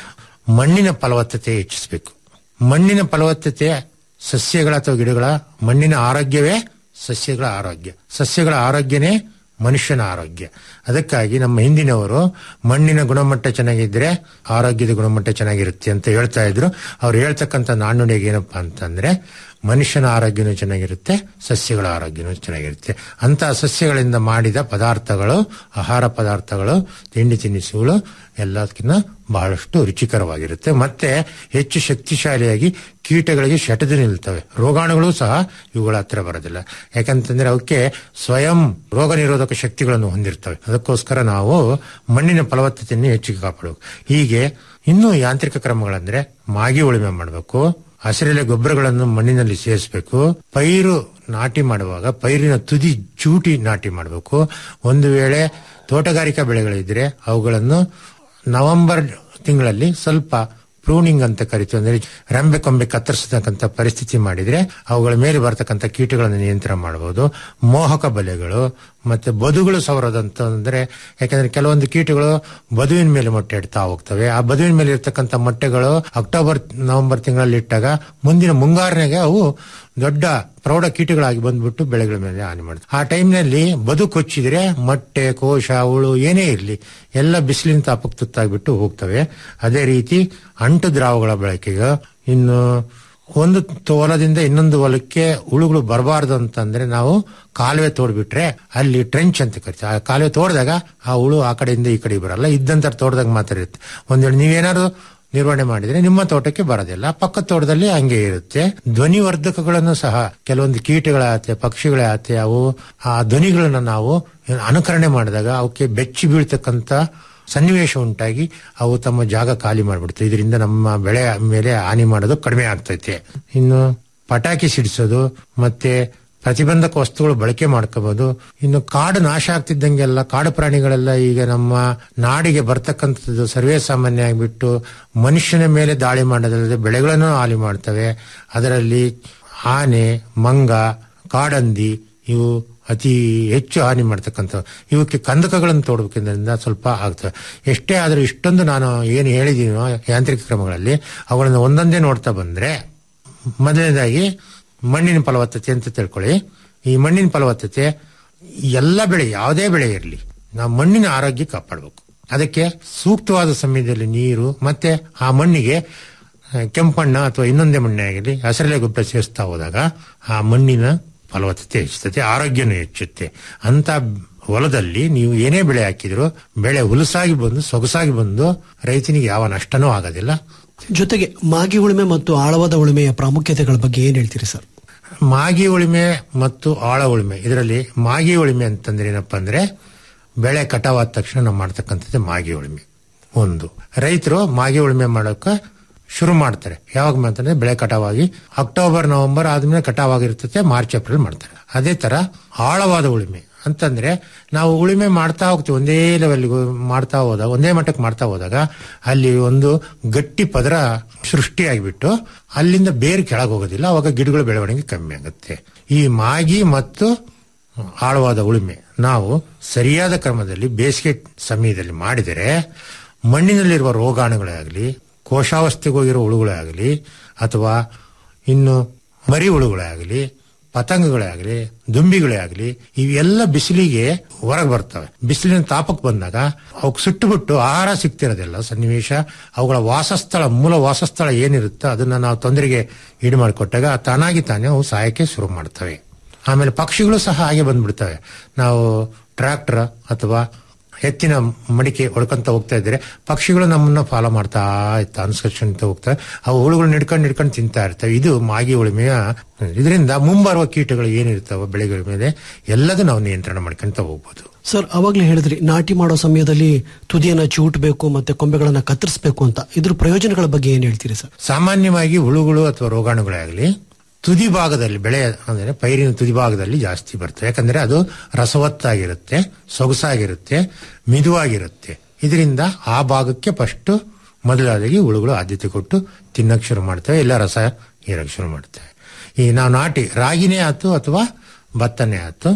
ಮಣ್ಣಿನ ಫಲವತ್ತತೆ ಹೆಚ್ಚಿಸಬೇಕು ಮಣ್ಣಿನ ಫಲವತ್ತತೆ ಸಸ್ಯಗಳ ಅಥವಾ ಗಿಡಗಳ ಮಣ್ಣಿನ ಆರೋಗ್ಯವೇ ಸಸ್ಯಗಳ ಆರೋಗ್ಯ ಸಸ್ಯಗಳ ಆರೋಗ್ಯನೇ ಮನುಷ್ಯನ ಆರೋಗ್ಯ ಅದಕ್ಕಾಗಿ ನಮ್ಮ ಹಿಂದಿನವರು ಮಣ್ಣಿನ ಗುಣಮಟ್ಟ ಚೆನ್ನಾಗಿದ್ರೆ ಆರೋಗ್ಯದ ಗುಣಮಟ್ಟ ಚೆನ್ನಾಗಿರುತ್ತೆ ಅಂತ ಹೇಳ್ತಾ ಇದ್ರು ಅವ್ರು ಹೇಳ್ತಕ್ಕಂಥ ನಾಣ್ಣುಡಿಗೆ ಏನಪ್ಪಾ ಅಂತಂದ್ರೆ ಮನುಷ್ಯನ ಆರೋಗ್ಯನೂ ಚೆನ್ನಾಗಿರುತ್ತೆ ಸಸ್ಯಗಳ ಆರೋಗ್ಯನೂ ಚೆನ್ನಾಗಿರುತ್ತೆ ಅಂತಹ ಸಸ್ಯಗಳಿಂದ ಮಾಡಿದ ಪದಾರ್ಥಗಳು ಆಹಾರ ಪದಾರ್ಥಗಳು ತಿಂಡಿ ತಿನಿಸುಗಳು ಎಲ್ಲದಕ್ಕಿಂತ ಬಹಳಷ್ಟು ರುಚಿಕರವಾಗಿರುತ್ತೆ ಮತ್ತೆ ಹೆಚ್ಚು ಶಕ್ತಿಶಾಲಿಯಾಗಿ ಕೀಟಗಳಿಗೆ ಶಟದು ನಿಲ್ತವೆ ರೋಗಾಣುಗಳು ಸಹ ಇವುಗಳ ಹತ್ರ ಬರೋದಿಲ್ಲ ಯಾಕಂತಂದ್ರೆ ಅವಕ್ಕೆ ಸ್ವಯಂ ರೋಗ ನಿರೋಧಕ ಶಕ್ತಿಗಳನ್ನು ಹೊಂದಿರ್ತವೆ ಅದಕ್ಕೋಸ್ಕರ ನಾವು ಮಣ್ಣಿನ ಫಲವತ್ತತೆಯನ್ನು ಹೆಚ್ಚಿಗೆ ಕಾಪಾಡಬೇಕು ಹೀಗೆ ಇನ್ನೂ ಯಾಂತ್ರಿಕ ಕ್ರಮಗಳಂದ್ರೆ ಮಾಗಿ ಉಳುಮೆ ಮಾಡಬೇಕು ಹಸಿರೆಲೆ ಗೊಬ್ಬರಗಳನ್ನು ಮಣ್ಣಿನಲ್ಲಿ ಸೇರಿಸಬೇಕು ಪೈರು ನಾಟಿ ಮಾಡುವಾಗ ಪೈರಿನ ತುದಿ ಚೂಟಿ ನಾಟಿ ಮಾಡಬೇಕು ಒಂದು ವೇಳೆ ತೋಟಗಾರಿಕಾ ಬೆಳೆಗಳಿದ್ರೆ ಅವುಗಳನ್ನು ನವೆಂಬರ್ ತಿಂಗಳಲ್ಲಿ ಸ್ವಲ್ಪ ಪ್ರೂನಿಂಗ್ ಅಂತ ಕರಿತೀವಿ ಅಂದ್ರೆ ರೆಂಬೆ ಕೊಂಬೆ ಕತ್ತರಿಸತಕ್ಕಂಥ ಪರಿಸ್ಥಿತಿ ಮಾಡಿದ್ರೆ ಅವುಗಳ ಮೇಲೆ ಬರ್ತಕ್ಕಂಥ ಕೀಟಗಳನ್ನು ನಿಯಂತ್ರಣ ಮಾಡಬಹುದು ಮೋಹಕ ಬಲೆಗಳು ಮತ್ತೆ ಬದುಗಳು ಸವರೋದಂತ ಅಂದ್ರೆ ಯಾಕಂದ್ರೆ ಕೆಲವೊಂದು ಕೀಟಗಳು ಬದುವಿನ ಮೇಲೆ ಮೊಟ್ಟೆ ಇಡ್ತಾ ಹೋಗ್ತವೆ ಆ ಬದುವಿನ ಮೇಲೆ ಇರ್ತಕ್ಕಂಥ ಮೊಟ್ಟೆಗಳು ಅಕ್ಟೋಬರ್ ನವೆಂಬರ್ ತಿಂಗಳಲ್ಲಿ ಇಟ್ಟಾಗ ಮುಂದಿನ ಮುಂಗಾರಿನಾಗೆ ಅವು ದೊಡ್ಡ ಪ್ರೌಢ ಕೀಟಗಳಾಗಿ ಬಂದ್ಬಿಟ್ಟು ಬೆಳೆಗಳ ಮೇಲೆ ಹಾನಿ ಮಾಡುತ್ತೆ ಆ ಟೈಮ್ನಲ್ಲಿ ಬದು ಕೊಚ್ಚಿದ್ರೆ ಮೊಟ್ಟೆ ಕೋಶ ಹುಳು ಏನೇ ಇರಲಿ ಎಲ್ಲ ಬಿಸಿಲಿನ ತಾಪಕ್ಕೆ ತುತ್ತಾಗ್ಬಿಟ್ಟು ಹೋಗ್ತವೆ ಅದೇ ರೀತಿ ಅಂಟು ದ್ರಾವಗಳ ಬಳಕೆಗೆ ಇನ್ನು ಒಂದು ತ- ಹೊಲದಿಂದ ಇನ್ನೊಂದು ಹೊಲಕ್ಕೆ ಹುಳುಗಳು ಬರಬಾರ್ದು ಅಂತಂದ್ರೆ ನಾವು ಕಾಲುವೆ ತೋಡ್ಬಿಟ್ರೆ ಅಲ್ಲಿ ಟ್ರೆಂಚ್ ಅಂತ ಕರಿತೀವಿ ಆ ಕಾಲುವೆ ತೋಡಿದಾಗ ಆ ಹುಳು ಆ ಕಡೆಯಿಂದ ಈ ಕಡೆ ಬರಲ್ಲ ಇದ್ದಂತ ತೋಟದಾಗ ಮಾತ್ರ ಇರುತ್ತೆ ಒಂದ್ ವೇಳೆ ನೀವೇನಾದ್ರು ನಿರ್ವಹಣೆ ಮಾಡಿದ್ರೆ ನಿಮ್ಮ ತೋಟಕ್ಕೆ ಬರೋದಿಲ್ಲ ಪಕ್ಕದ ತೋಟದಲ್ಲಿ ಹಂಗೆ ಇರುತ್ತೆ ಧ್ವನಿ ವರ್ಧಕಗಳನ್ನು ಸಹ ಕೆಲವೊಂದು ಕೀಟಗಳೇ ಆತೆ ಪಕ್ಷಿಗಳೇ ಆತೆ ಅವು ಆ ಧ್ವನಿಗಳನ್ನ ನಾವು ಅನುಕರಣೆ ಮಾಡಿದಾಗ ಅವಕ್ಕೆ ಬೆಚ್ಚಿ ಬೀಳ್ತಕ್ಕಂತ ಸನ್ನಿವೇಶ ಉಂಟಾಗಿ ಅವು ತಮ್ಮ ಜಾಗ ಖಾಲಿ ಮಾಡಿಬಿಡ್ತವೆ ಇದರಿಂದ ನಮ್ಮ ಬೆಳೆ ಮೇಲೆ ಹಾನಿ ಮಾಡೋದು ಕಡಿಮೆ ಆಗ್ತೈತೆ ಇನ್ನು ಪಟಾಕಿ ಸಿಡಿಸೋದು ಮತ್ತೆ ಪ್ರತಿಬಂಧಕ ವಸ್ತುಗಳು ಬಳಕೆ ಮಾಡ್ಕೋಬಹುದು ಇನ್ನು ಕಾಡು ನಾಶ ಆಗ್ತಿದ್ದಂಗೆಲ್ಲ ಕಾಡು ಪ್ರಾಣಿಗಳೆಲ್ಲ ಈಗ ನಮ್ಮ ನಾಡಿಗೆ ಬರ್ತಕ್ಕಂಥದ್ದು ಸರ್ವೇ ಸಾಮಾನ್ಯ ಆಗಿಬಿಟ್ಟು ಮನುಷ್ಯನ ಮೇಲೆ ದಾಳಿ ಮಾಡೋದಲ್ಲದೆ ಬೆಳೆಗಳನ್ನು ಹಾನಿ ಮಾಡ್ತವೆ ಅದರಲ್ಲಿ ಆನೆ ಮಂಗ ಕಾಡಂದಿ ಇವು ಅತಿ ಹೆಚ್ಚು ಹಾನಿ ಮಾಡ್ತಕ್ಕಂಥ ಇವಕ್ಕೆ ಕಂದಕಗಳನ್ನು ತೋಡ್ಬೇಕಿದ್ರಿಂದ ಸ್ವಲ್ಪ ಆಗ್ತವೆ ಎಷ್ಟೇ ಆದರೂ ಇಷ್ಟೊಂದು ನಾನು ಏನು ಹೇಳಿದೀನೋ ಯಾಂತ್ರಿಕ ಕ್ರಮಗಳಲ್ಲಿ ಅವುಗಳನ್ನು ಒಂದೊಂದೇ ನೋಡ್ತಾ ಬಂದ್ರೆ ಮೊದಲನೇದಾಗಿ ಮಣ್ಣಿನ ಫಲವತ್ತತೆ ಅಂತ ತಿಳ್ಕೊಳ್ಳಿ ಈ ಮಣ್ಣಿನ ಫಲವತ್ತತೆ ಎಲ್ಲ ಬೆಳೆ ಯಾವುದೇ ಬೆಳೆ ಇರಲಿ ನಾವು ಮಣ್ಣಿನ ಆರೋಗ್ಯ ಕಾಪಾಡಬೇಕು ಅದಕ್ಕೆ ಸೂಕ್ತವಾದ ಸಮಯದಲ್ಲಿ ನೀರು ಮತ್ತೆ ಆ ಮಣ್ಣಿಗೆ ಆ, ಕೆಂಪಣ್ಣ ಅಥವಾ ಇನ್ನೊಂದೇ ಮಣ್ಣೆ ಆಗಲಿ ಹಸಿರೆಲೆ ಗೊಬ್ಬರ ಸೇರಿಸ್ತಾ ಹೋದಾಗ ಆ ಮಣ್ಣಿನ ಫಲವತ್ತತೆ ಹೆಚ್ಚುತ್ತದೆ ಆರೋಗ್ಯನೂ ಹೆಚ್ಚುತ್ತೆ ಅಂತ ಹೊಲದಲ್ಲಿ ನೀವು ಏನೇ ಬೆಳೆ ಹಾಕಿದ್ರು ಬೆಳೆ ಹುಲಸಾಗಿ ಬಂದು ಸೊಗಸಾಗಿ ಬಂದು ರೈತನಿಗೆ ಯಾವ ನಷ್ಟನೂ ಆಗೋದಿಲ್ಲ ಜೊತೆಗೆ ಮಾಗಿ ಉಳುಮೆ ಮತ್ತು ಆಳವಾದ ಉಳುಮೆಯ ಪ್ರಾಮುಖ್ಯತೆಗಳ ಬಗ್ಗೆ ಏನ್ ಹೇಳ್ತೀರಿ ಸರ್ ಮಾಗಿ ಉಳುಮೆ ಮತ್ತು ಆಳ ಉಳುಮೆ ಇದರಲ್ಲಿ ಮಾಗಿ ಉಳುಮೆ ಅಂತಂದ್ರೆ ಏನಪ್ಪಾ ಅಂದ್ರೆ ಬೆಳೆ ಕಟಾವಾದ ತಕ್ಷಣ ನಾವು ಮಾಡ್ತಕ್ಕಂಥದ್ದೇ ಮಾಗಿ ಉಳುಮೆ ಒಂದು ರೈತರು ಮಾಗಿ ಉಳುಮೆ ಮಾಡೋಕೆ ಶುರು ಮಾಡ್ತಾರೆ ಯಾವಾಗ ಮಾಡ್ತಾರೆ ಬೆಳೆ ಕಟಾವಾಗಿ ಅಕ್ಟೋಬರ್ ನವೆಂಬರ್ ಆದ್ಮೇಲೆ ಕಟಾವಾಗಿರ್ತದೆ ಮಾರ್ಚ್ ಏಪ್ರಿಲ್ ಮಾಡ್ತಾರೆ ಅದೇ ತರ ಆಳವಾದ ಉಳುಮೆ ಅಂತಂದ್ರೆ ನಾವು ಉಳುಮೆ ಮಾಡ್ತಾ ಹೋಗ್ತೀವಿ ಒಂದೇ ಲೆವೆಲ್ ಮಾಡ್ತಾ ಹೋದಾಗ ಒಂದೇ ಮಟ್ಟಕ್ಕೆ ಮಾಡ್ತಾ ಹೋದಾಗ ಅಲ್ಲಿ ಒಂದು ಗಟ್ಟಿ ಪದರ ಸೃಷ್ಟಿಯಾಗಿಬಿಟ್ಟು ಅಲ್ಲಿಂದ ಬೇರೆ ಕೆಳಗೆ ಹೋಗೋದಿಲ್ಲ ಅವಾಗ ಗಿಡಗಳ ಬೆಳವಣಿಗೆ ಕಮ್ಮಿ ಆಗುತ್ತೆ ಈ ಮಾಗಿ ಮತ್ತು ಆಳವಾದ ಉಳುಮೆ ನಾವು ಸರಿಯಾದ ಕ್ರಮದಲ್ಲಿ ಬೇಸಿಗೆ ಸಮಯದಲ್ಲಿ ಮಾಡಿದರೆ ಮಣ್ಣಿನಲ್ಲಿರುವ ರೋಗಾಣುಗಳೇ ಆಗಲಿ ಕೋಶಾವಸ್ಥೆಗೆ ಹೋಗಿರೋ ಹುಳುಗಳೇ ಆಗಲಿ ಅಥವಾ ಇನ್ನು ಮರಿ ಹುಳುಗಳೇ ಆಗಲಿ ಪತಂಗಗಳೇ ಆಗಲಿ ದುಂಬಿಗಳೇ ಆಗಲಿ ಇವೆಲ್ಲ ಬಿಸಿಲಿಗೆ ಹೊರಗೆ ಬರ್ತವೆ ಬಿಸಿಲಿನ ತಾಪಕ್ಕೆ ಬಂದಾಗ ಅವಕ್ಕೆ ಸುಟ್ಟುಬಿಟ್ಟು ಆಹಾರ ಸಿಗ್ತಿರೋದಿಲ್ಲ ಸನ್ನಿವೇಶ ಅವುಗಳ ವಾಸಸ್ಥಳ ಮೂಲ ವಾಸಸ್ಥಳ ಏನಿರುತ್ತೋ ಅದನ್ನ ನಾವು ತೊಂದರೆಗೆ ಈಡು ಮಾಡಿಕೊಟ್ಟಾಗ ತಾನಾಗಿ ತಾನೇ ಅವು ಸಾಯಕ್ಕೆ ಶುರು ಮಾಡ್ತವೆ ಆಮೇಲೆ ಪಕ್ಷಿಗಳು ಸಹ ಹಾಗೆ ಬಂದ್ಬಿಡ್ತವೆ ನಾವು ಟ್ರ್ಯಾಕ್ಟರ್ ಅಥವಾ ಎತ್ತಿನ ಮಡಿಕೆ ಹೊಡ್ಕೊಂತ ಹೋಗ್ತಾ ಇದ್ರೆ ಪಕ್ಷಿಗಳು ನಮ್ಮನ್ನ ಫಾಲೋ ಮಾಡ್ತಾ ಇರ್ತಾ ಅನುಸರಿಸ್ಕೊಂತ ಹೋಗ್ತವೆ ಅವು ಹುಳುಗಳು ನಿಡ್ಕೊಂಡು ನಿಡ್ಕೊಂಡು ತಿಂತಾ ಇರ್ತವೆ ಇದು ಮಾಗಿ ಉಳುಮೆಯ ಇದರಿಂದ ಮುಂಬರುವ ಕೀಟಗಳು ಏನಿರ್ತಾವ ಬೆಳೆಗಳ ಮೇಲೆ ಎಲ್ಲದೂ ನಾವು ನಿಯಂತ್ರಣ ಮಾಡ್ಕೊಂತ ಹೋಗ್ಬೋದು ಸರ್ ಅವಾಗ್ಲೇ ಹೇಳಿದ್ರಿ ನಾಟಿ ಮಾಡೋ ಸಮಯದಲ್ಲಿ ತುದಿಯನ್ನ ಚೂಟ್ಬೇಕು ಮತ್ತೆ ಕೊಂಬೆಗಳನ್ನ ಕತ್ತರಿಸಬೇಕು ಅಂತ ಇದ್ರ ಪ್ರಯೋಜನಗಳ ಬಗ್ಗೆ ಏನ್ ಹೇಳ್ತೀರಿ ಸರ್ ಸಾಮಾನ್ಯವಾಗಿ ಹುಳುಗಳು ಅಥವಾ ರೋಗಾಣುಗಳೇ ಆಗಲಿ ತುದಿ ಭಾಗದಲ್ಲಿ ಬೆಳೆ ಅಂದ್ರೆ ಪೈರಿನ ತುದಿ ಭಾಗದಲ್ಲಿ ಜಾಸ್ತಿ ಬರ್ತವೆ ಯಾಕಂದ್ರೆ ಅದು ರಸವತ್ತಾಗಿರುತ್ತೆ ಸೊಗಸಾಗಿರುತ್ತೆ ಮಿದುವಾಗಿರುತ್ತೆ ಇದರಿಂದ ಆ ಭಾಗಕ್ಕೆ ಫಸ್ಟ್ ಮೊದಲಾದಾಗಿ ಹುಳುಗಳು ಆದ್ಯತೆ ಕೊಟ್ಟು ತಿನ್ನಕ್ ಶುರು ಮಾಡ್ತವೆ ಇಲ್ಲ ರಸ ಹೀರಕ್ ಶುರು ಮಾಡ್ತವೆ ಈ ನಾವು ನಾಟಿ ರಾಗಿನೇ ಆಯ್ತು ಅಥವಾ ಭತ್ತನೇ ಆಯ್ತು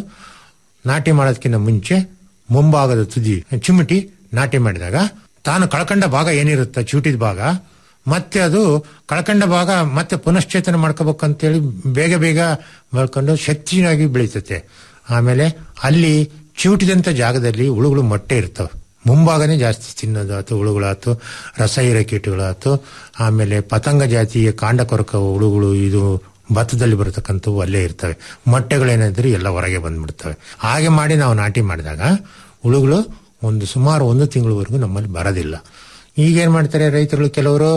ನಾಟಿ ಮಾಡೋದಕ್ಕಿಂತ ಮುಂಚೆ ಮುಂಭಾಗದ ತುದಿ ಚಿಮಟಿ ನಾಟಿ ಮಾಡಿದಾಗ ತಾನು ಕಳ್ಕೊಂಡ ಭಾಗ ಏನಿರುತ್ತೆ ಚೂಟಿದ ಭಾಗ ಮತ್ತೆ ಅದು ಕಳ್ಕೊಂಡ ಭಾಗ ಮತ್ತೆ ಪುನಶ್ಚೇತನ ಮಾಡ್ಕೋಬೇಕಂತೇಳಿ ಬೇಗ ಬೇಗ ಮಾಡ್ಕೊಂಡು ಶಕ್ತಿಯಾಗಿ ಬೆಳೀತತೆ ಆಮೇಲೆ ಅಲ್ಲಿ ಚೂಟಿದಂತ ಜಾಗದಲ್ಲಿ ಹುಳುಗಳು ಮೊಟ್ಟೆ ಇರ್ತವೆ ಮುಂಭಾಗನೇ ಜಾಸ್ತಿ ತಿನ್ನೋದು ಆಯ್ತು ಹುಳುಗಳಾಯ್ತು ರಸ ಹೀರೋ ಕೀಟಗಳಾಯ್ತು ಆಮೇಲೆ ಪತಂಗ ಜಾತಿಯ ಕಾಂಡ ಕೊರಕ ಹುಳುಗಳು ಇದು ಭತ್ತದಲ್ಲಿ ಬರತಕ್ಕಂಥವು ಅಲ್ಲೇ ಇರ್ತವೆ ಮೊಟ್ಟೆಗಳೇನಾದ್ರೂ ಎಲ್ಲ ಹೊರಗೆ ಬಂದ್ಬಿಡ್ತವೆ ಹಾಗೆ ಮಾಡಿ ನಾವು ನಾಟಿ ಮಾಡಿದಾಗ ಹುಳುಗಳು ಒಂದು ಸುಮಾರು ಒಂದು ತಿಂಗಳವರೆಗೂ ನಮ್ಮಲ್ಲಿ ಬರೋದಿಲ್ಲ ಈಗೇನ್ ಮಾಡ್ತಾರೆ ರೈತರುಗಳು ಕೆಲವರು